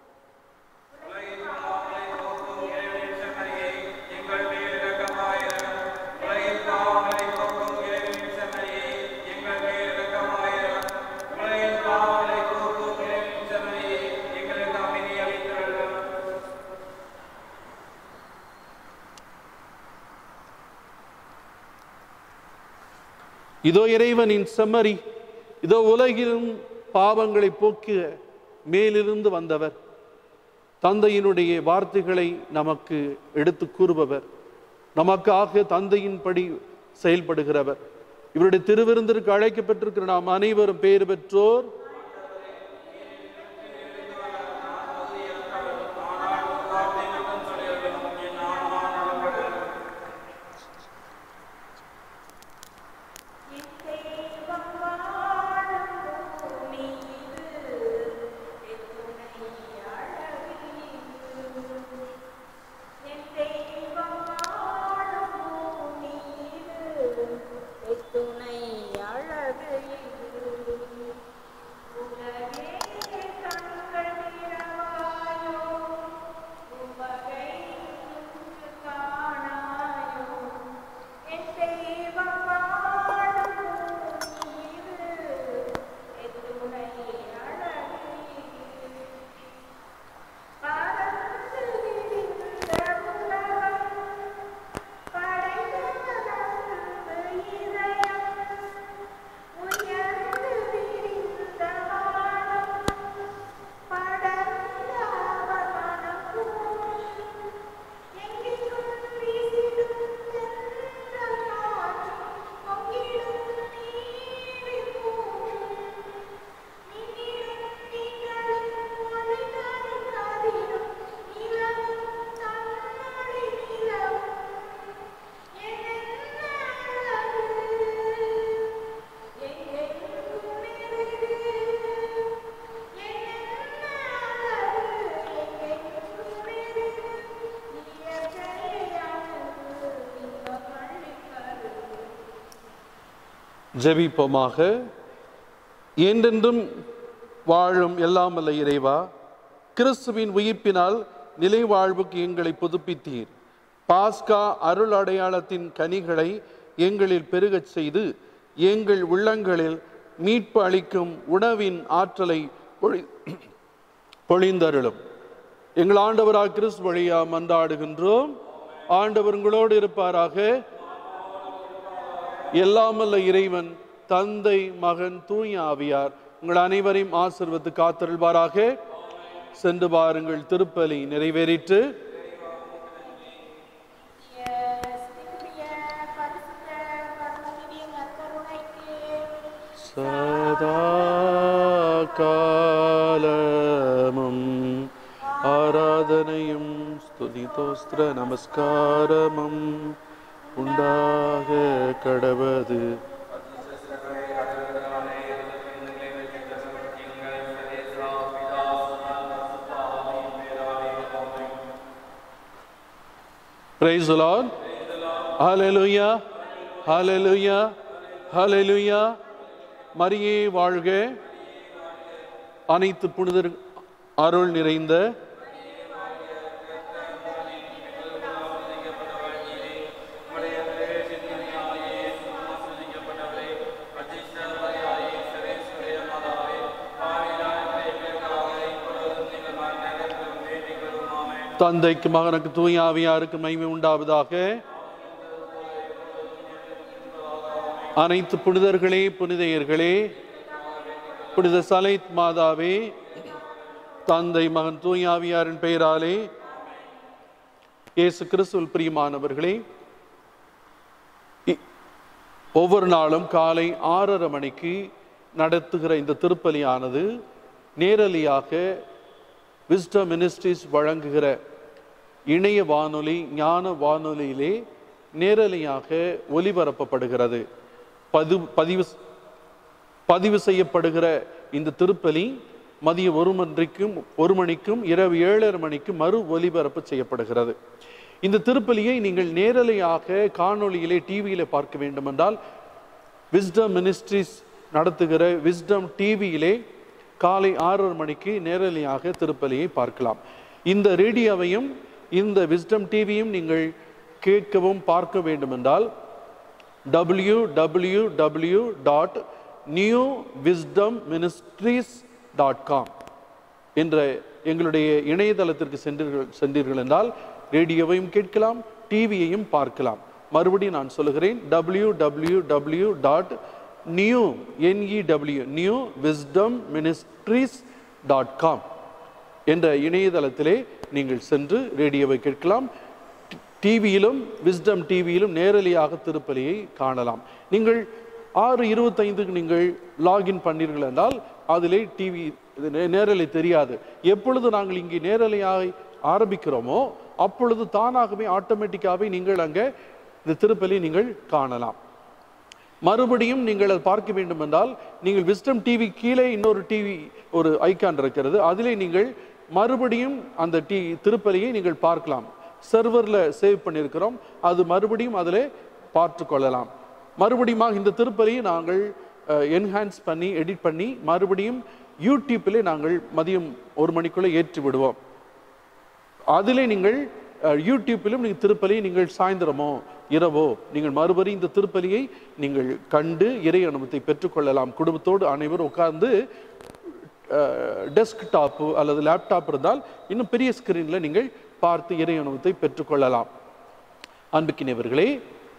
இதோ இறைவனின் செம்மறி இதோ உலகிலும் பாவங்களை போக்கிய மேலிருந்து வந்தவர் தந்தையினுடைய வார்த்தைகளை நமக்கு எடுத்து கூறுபவர் நமக்காக தந்தையின்படி செயல்படுகிறவர் இவருடைய திருவிருந்திற்கு அழைக்கப்பட்டிருக்கிற நாம் அனைவரும் பேறு பெற்றோர் ஜெபிப்போமாக என்றென்றும் வாழும் எல்லாம் வல்ல இறைவா கிறிஸ்துவின் உயிர்ப்பினால் நிலை வாழ்வுக்கு எங்களை புதுப்பித்தீர் பாஸ்கா அருள் அடையாளத்தின் கனிகளை எங்களில் பெருகச் செய்து எங்கள் உள்ளங்களில் மீட்பு அளிக்கும் உணவின் ஆற்றலை பொழி பொழிந்தருளும் எங்கள் ஆண்டவராக கிறிஸ்து வழியா மன்றாடுகின்றோம் ஆண்டவர் உங்களோடு இருப்பாராக எல்லாமல்ல இறைவன் தந்தை மகன் தூய ஆவியார் உங்கள் அனைவரையும் ஆசிர்வத்து காத்தருள்வாராக சென்று பாருங்கள் திருப்பலி நிறைவேறிற்று சதா காலமும் ஆராதனையும் ஸ்துதி தோஸ்திர நமஸ்காரமும் உண்டாக கடவது Praise the Lord. Hallelujah. Hallelujah. Hallelujah. மரியே வாழ்க அனைத்து புனிதர் அருள் நிறைந்த தந்தைக்கு மகனுக்கு தூய ஆவியாருக்கு மகிமை உண்டாவதாக அனைத்து புனிதர்களே புனிதையர்களே புனித சலைத் மாதாவே தந்தை மகன் தூய ஆவியாரின் பெயராலே இயேசு கிறிஸ்துவில் பிரியமானவர்களே இ- ஒவ்வொரு நாளும் காலை ஆறரை மணிக்கு நடத்துகிற இந்த திருப்பலியானது நேரலியாக விஸ்டம் மினிஸ்ட்ரிஸ் வழங்குகிற இணைய வானொலி ஞான வானொலியிலே நேரலையாக ஒலிபரப்பப்படுகிறது பது பதிவு பதிவு செய்யப்படுகிற இந்த திருப்பலி மதியம் ஒரு மணிக்கும் ஒரு மணிக்கும் இரவு ஏழரை மணிக்கும் மறு ஒலிபரப்பு செய்யப்படுகிறது இந்த திருப்பலியை நீங்கள் நேரலையாக காணொளியிலே டிவியிலே பார்க்க வேண்டுமென்றால் விஸ்டம் மினிஸ்ட்ரிஸ் நடத்துகிற விஸ்டம் டிவியிலே காலை ஆறரை மணிக்கு நேரலையாக திருப்பலியை பார்க்கலாம் இந்த ரேடியோவையும் இந்த விஸ்டம் டிவியும் நீங்கள் கேட்கவும் பார்க்க வேண்டுமென்றால் W W W dot new Wisdom Ministries dot com என்ற எங்களுடைய இணையதளத்திற்கு சென்றீர்கள் சென்றீர்கள் என்றால் ரேடியோவையும் கேட்கலாம் டிவியையும் பார்க்கலாம் மறுபடியும் நான் சொல்லுகிறேன் W W W dot new N E W new Wisdom Ministries dot com என்ற இணையதளத்திலே நீங்கள் சென்று ரேடியோவை கேட்கலாம் டிவியிலும் விஸ்டம் டிவியிலும் நேரலையாக திருப்பலியை காணலாம் நீங்கள் ஆறு இருபத்தைந்துக்கு நீங்கள் லாகின் பண்ணீர்கள் என்றால் அதிலே டிவி நேரலை தெரியாது எப்பொழுது நாங்கள் இங்கே நேரலையாக ஆரம்பிக்கிறோமோ அப்பொழுது தானாகவே ஆட்டோமேட்டிக்காகவே நீங்கள் அங்கே இந்த திருப்பலி நீங்கள் காணலாம் மறுபடியும் நீங்கள் அதை பார்க்க வேண்டும் என்றால் நீங்கள் விஸ்டம் டிவி கீழே இன்னொரு டிவி ஒரு ஐகான் இருக்கிறது அதிலே நீங்கள் மறுபடியும் அந்த டி திருப்பலியை நீங்கள் பார்க்கலாம் சர்வரில் சேவ் பண்ணியிருக்கிறோம் அது மறுபடியும் அதில் பார்த்து கொள்ளலாம் மறுபடியும் இந்த திருப்பலியை நாங்கள் என்ஹான்ஸ் பண்ணி எடிட் பண்ணி மறுபடியும் யூடியூப்பிலே நாங்கள் மதியம் ஒரு மணிக்குள்ளே ஏற்றி விடுவோம் அதிலே நீங்கள் அஹ், யூடியூப்பிலும் நீங்கள் திருப்பலியை நீங்கள் சாயந்தரமோ இரவோ நீங்கள் மறுபடியும் இந்த திருப்பலியை நீங்கள் கண்டு இறை அனுபவத்தை பெற்றுக்கொள்ளலாம் குடும்பத்தோடு அனைவரும் உட்கார்ந்து டெஸ்க்டாப்பு அல்லது லேப்டாப் இருந்தால் இன்னும் பெரிய ஸ்கிரீனில் நீங்கள் பார்த்து இறை அனுபவத்தை பெற்றுக்கொள்ளலாம் அன்புக்கினவர்களே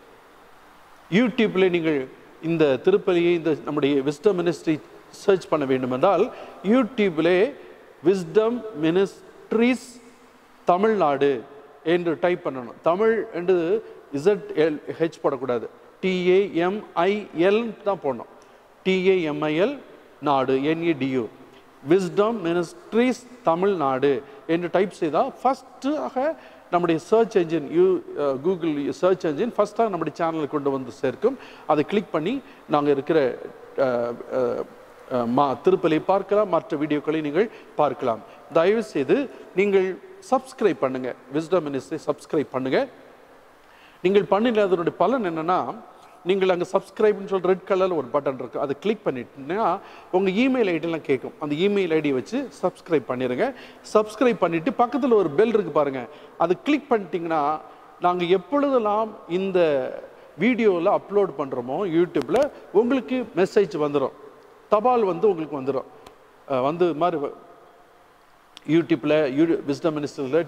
யூடியூப்ல நீங்கள் இந்த திருப்பலியை இந்த நம்முடைய விஸ்டம் மினிஸ்ட்ரி சர்ச் பண்ண வேண்டும் என்றால் யூடியூப்லே விஸ்டம் மினிஸ்ட்ரிஸ் தமிழ்நாடு என்று டைப் பண்ணணும் தமிழ் என்று இசட் எல் ஹெச் போடக்கூடாது டிஏஎம்ஐஎல் தான் போடணும் டிஏஎம்ஐஎல் நாடு என்இடியூ விஸ்டம் மினிஸ்ட்ரிஸ் தமிழ்நாடு என்று டைப் செய்தால் ஃபஸ்ட்டாக நம்முடைய search engine you Google search engine ஃபஸ்ட்டாக நம்முடைய சேனலுக்கு கொண்டு வந்து சேர்க்கும் அதை கிளிக் பண்ணி நாங்கள் இருக்கிற அஹ், அஹ், அஹ், மா திருப்பலை பார்க்கலாம் மற்ற வீடியோக்களை நீங்கள் பார்க்கலாம் தயவு செய்து நீங்கள் சப்ஸ்கிரைப் பண்ணுங்க விஸ்டம் மினிஸ்ட்ரி சப்ஸ்கிரைப் பண்ணுங்க நீங்கள் பண்ணின அதனுடைய பலன் என்னன்னா நீங்கள் அங்கே சப்ஸ்கிரைப்னு சொல்ற ரெட் கலரில் ஒரு பட்டன் இருக்குது அதை கிளிக் பண்ணிட்டீங்கன்னா உங்கள் இமெயில் ஐடியெல்லாம் கேட்கும் அந்த இமெயில் ஐடி வச்சு சப்ஸ்கிரைப் பண்ணிடுங்க சப்ஸ்கிரைப் பண்ணிவிட்டு பக்கத்தில் ஒரு பெல் இருக்குது பாருங்கள் அது கிளிக் பண்ணிட்டீங்கன்னா நாங்கள் எப்பொழுதெல்லாம் இந்த வீடியோவில் அப்லோட் பண்ணுறோமோ யூடியூப்பில் உங்களுக்கு மெசேஜ் வந்துடும் தபால் வந்து உங்களுக்கு வந்துடும் அஹ் வந்து இது மாதிரி வ- யூடியூப்பில் யூ விஸ்டம் மினிஸ்டரில்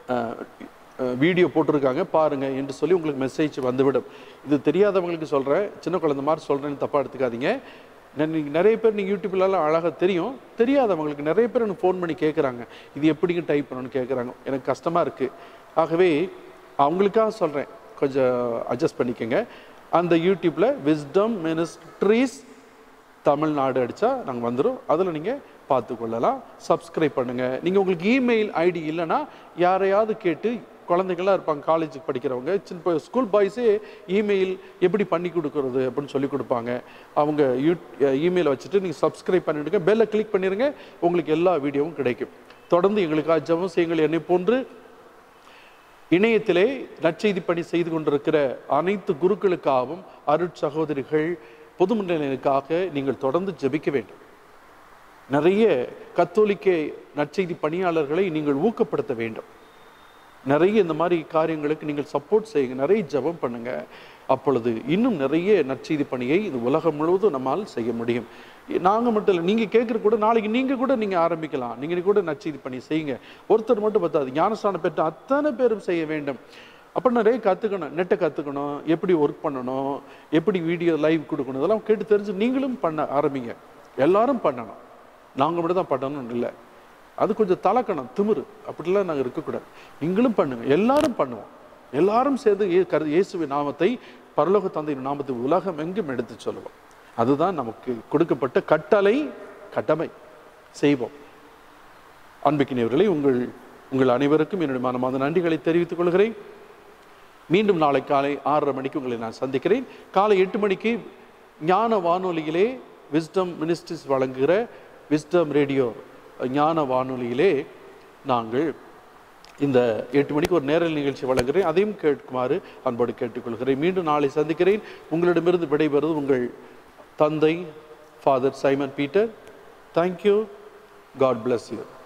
வீடியோ போட்டிருக்காங்க பாருங்க என்று சொல்லி உங்களுக்கு மெசேஜ் வந்துவிடும் இது தெரியாதவங்களுக்கு சொல்கிறேன் சின்ன குழந்தை மாதிரி சொல்கிறேன்னு தப்பாக எடுத்துக்காதீங்க நான் நீங்க நிறைய பேர் நீங்கள் யூடியூப்லலாம் அழகாக தெரியும் தெரியாதவங்களுக்கு நிறைய பேர் எனக்கு ஃபோன் பண்ணி கேட்குறாங்க இது எப்படிங்க டைப் பண்ணணும்னு கேட்குறாங்க எனக்கு கஷ்டமாக இருக்குது ஆகவே அவங்களுக்காக சொல்கிறேன் கொஞ்சம் அட்ஜஸ்ட் பண்ணிக்கோங்க அந்த யூடியூப்பில் விஸ்டம் மினிஸ்ட்ரீஸ் தமிழ்நாடு அடித்தா நாங்கள் வந்துடும் அதில் நீங்கள் பார்த்து கொள்ளலாம் சப்ஸ்கிரைப் பண்ணுங்கள் நீங்கள் உங்களுக்கு இமெயில் ஐடி இல்லைன்னா யாரையாவது கேட்டு குழந்தைங்களாம் இருப்பாங்க காலேஜுக்கு படிக்கிறவங்க சின்ன இப்போ ஸ்கூல் பாய்ஸே இமெயில் எப்படி பண்ணி கொடுக்குறது அப்படின்னு சொல்லி கொடுப்பாங்க அவங்க யூ இமெயில் வச்சுட்டு நீங்கள் சப்ஸ்கிரைப் பண்ணிவிடுங்க பெல்லை கிளிக் பண்ணிடுங்க உங்களுக்கு எல்லா வீடியோவும் கிடைக்கும் தொடர்ந்து எங்களுக்காக ஜெபம் செய்யுங்கள் என்னை போன்று இணையத்திலே நற்செய்தி பணி செய்து கொண்டிருக்கிற அனைத்து குருக்களுக்காகவும் அருட் சகோதரிகள் பொதுமண்டலுக்காக நீங்கள் தொடர்ந்து ஜெபிக்க வேண்டும் நிறைய கத்தோலிக்க நற்செய்தி பணியாளர்களை நீங்கள் ஊக்கப்படுத்த வேண்டும் நிறைய இந்த மாதிரி காரியங்களுக்கு நீங்கள் சப்போர்ட் செய்யுங்க நிறைய ஜெபம் பண்ணுங்க அப்பொழுது இன்னும் நிறைய நற்செய்தி பணியை இது உலகம் முழுவதும் நம்மால் செய்ய முடியும் நாங்கள் மட்டும் இல்லை நீங்கள் கேட்குற கூட நாளைக்கு நீங்கள் கூட நீங்கள் ஆரம்பிக்கலாம் நீங்கள் கூட நற்செய்தி பணி செய்யுங்க ஒருத்தர் மட்டும் பத்தாது ஞானஸ்தானம் பெற்ற அத்தனை பேரும் செய்ய வேண்டும் அப்போ நிறைய கற்றுக்கணும் நெட்டை கற்றுக்கணும் எப்படி ஒர்க் பண்ணணும் எப்படி வீடியோ லைவ் கொடுக்கணும் இதெல்லாம் கேட்டு தெரிஞ்சு நீங்களும் பண்ண ஆரம்பிங்க எல்லாரும் பண்ணணும் நாங்கள் மட்டும் தான் பண்ணணும்னு இல்லை அது கொஞ்சம் தலக்கணும் திமிரு அப்படிலாம் நாங்கள் இருக்கக்கூடாது நீங்களும் பண்ணுங்க எல்லாரும் பண்ணுவோம் எல்லாரும் சேர்ந்து ஏ கரு இயேசுவின் நாமத்தை பரலோக தந்தையின் நாமத்தை உலகம் எங்கும் எடுத்து சொல்லுவோம் அதுதான் நமக்கு கொடுக்கப்பட்ட கட்டளை கடமை செய்வோம் அன்பிக்கினவர்களை உங்கள் உங்கள் அனைவருக்கும் என்னுடைய மனமார்ந்த நன்றிகளை தெரிவித்துக் கொள்கிறேன் மீண்டும் நாளை காலை ஆறரை மணிக்கு உங்களை நான் சந்திக்கிறேன் காலை எட்டு மணிக்கு ஞான வானொலியிலே விஸ்டம் மினிஸ்ட்ரிஸ் வழங்குகிற விஸ்டம் ரேடியோ ஞான வானொலியிலே நாங்கள் இந்த எட்டு மணிக்கு ஒரு நேரல் நிகழ்ச்சி வழங்குகிறேன் அதையும் கேட்குமாறு அன்போடு கேட்டுக்கொள்கிறேன் மீண்டும் நாளை சந்திக்கிறேன் உங்களிடமிருந்து விடைபெறுவது உங்கள் தந்தை Father Simon Peter thank you God bless you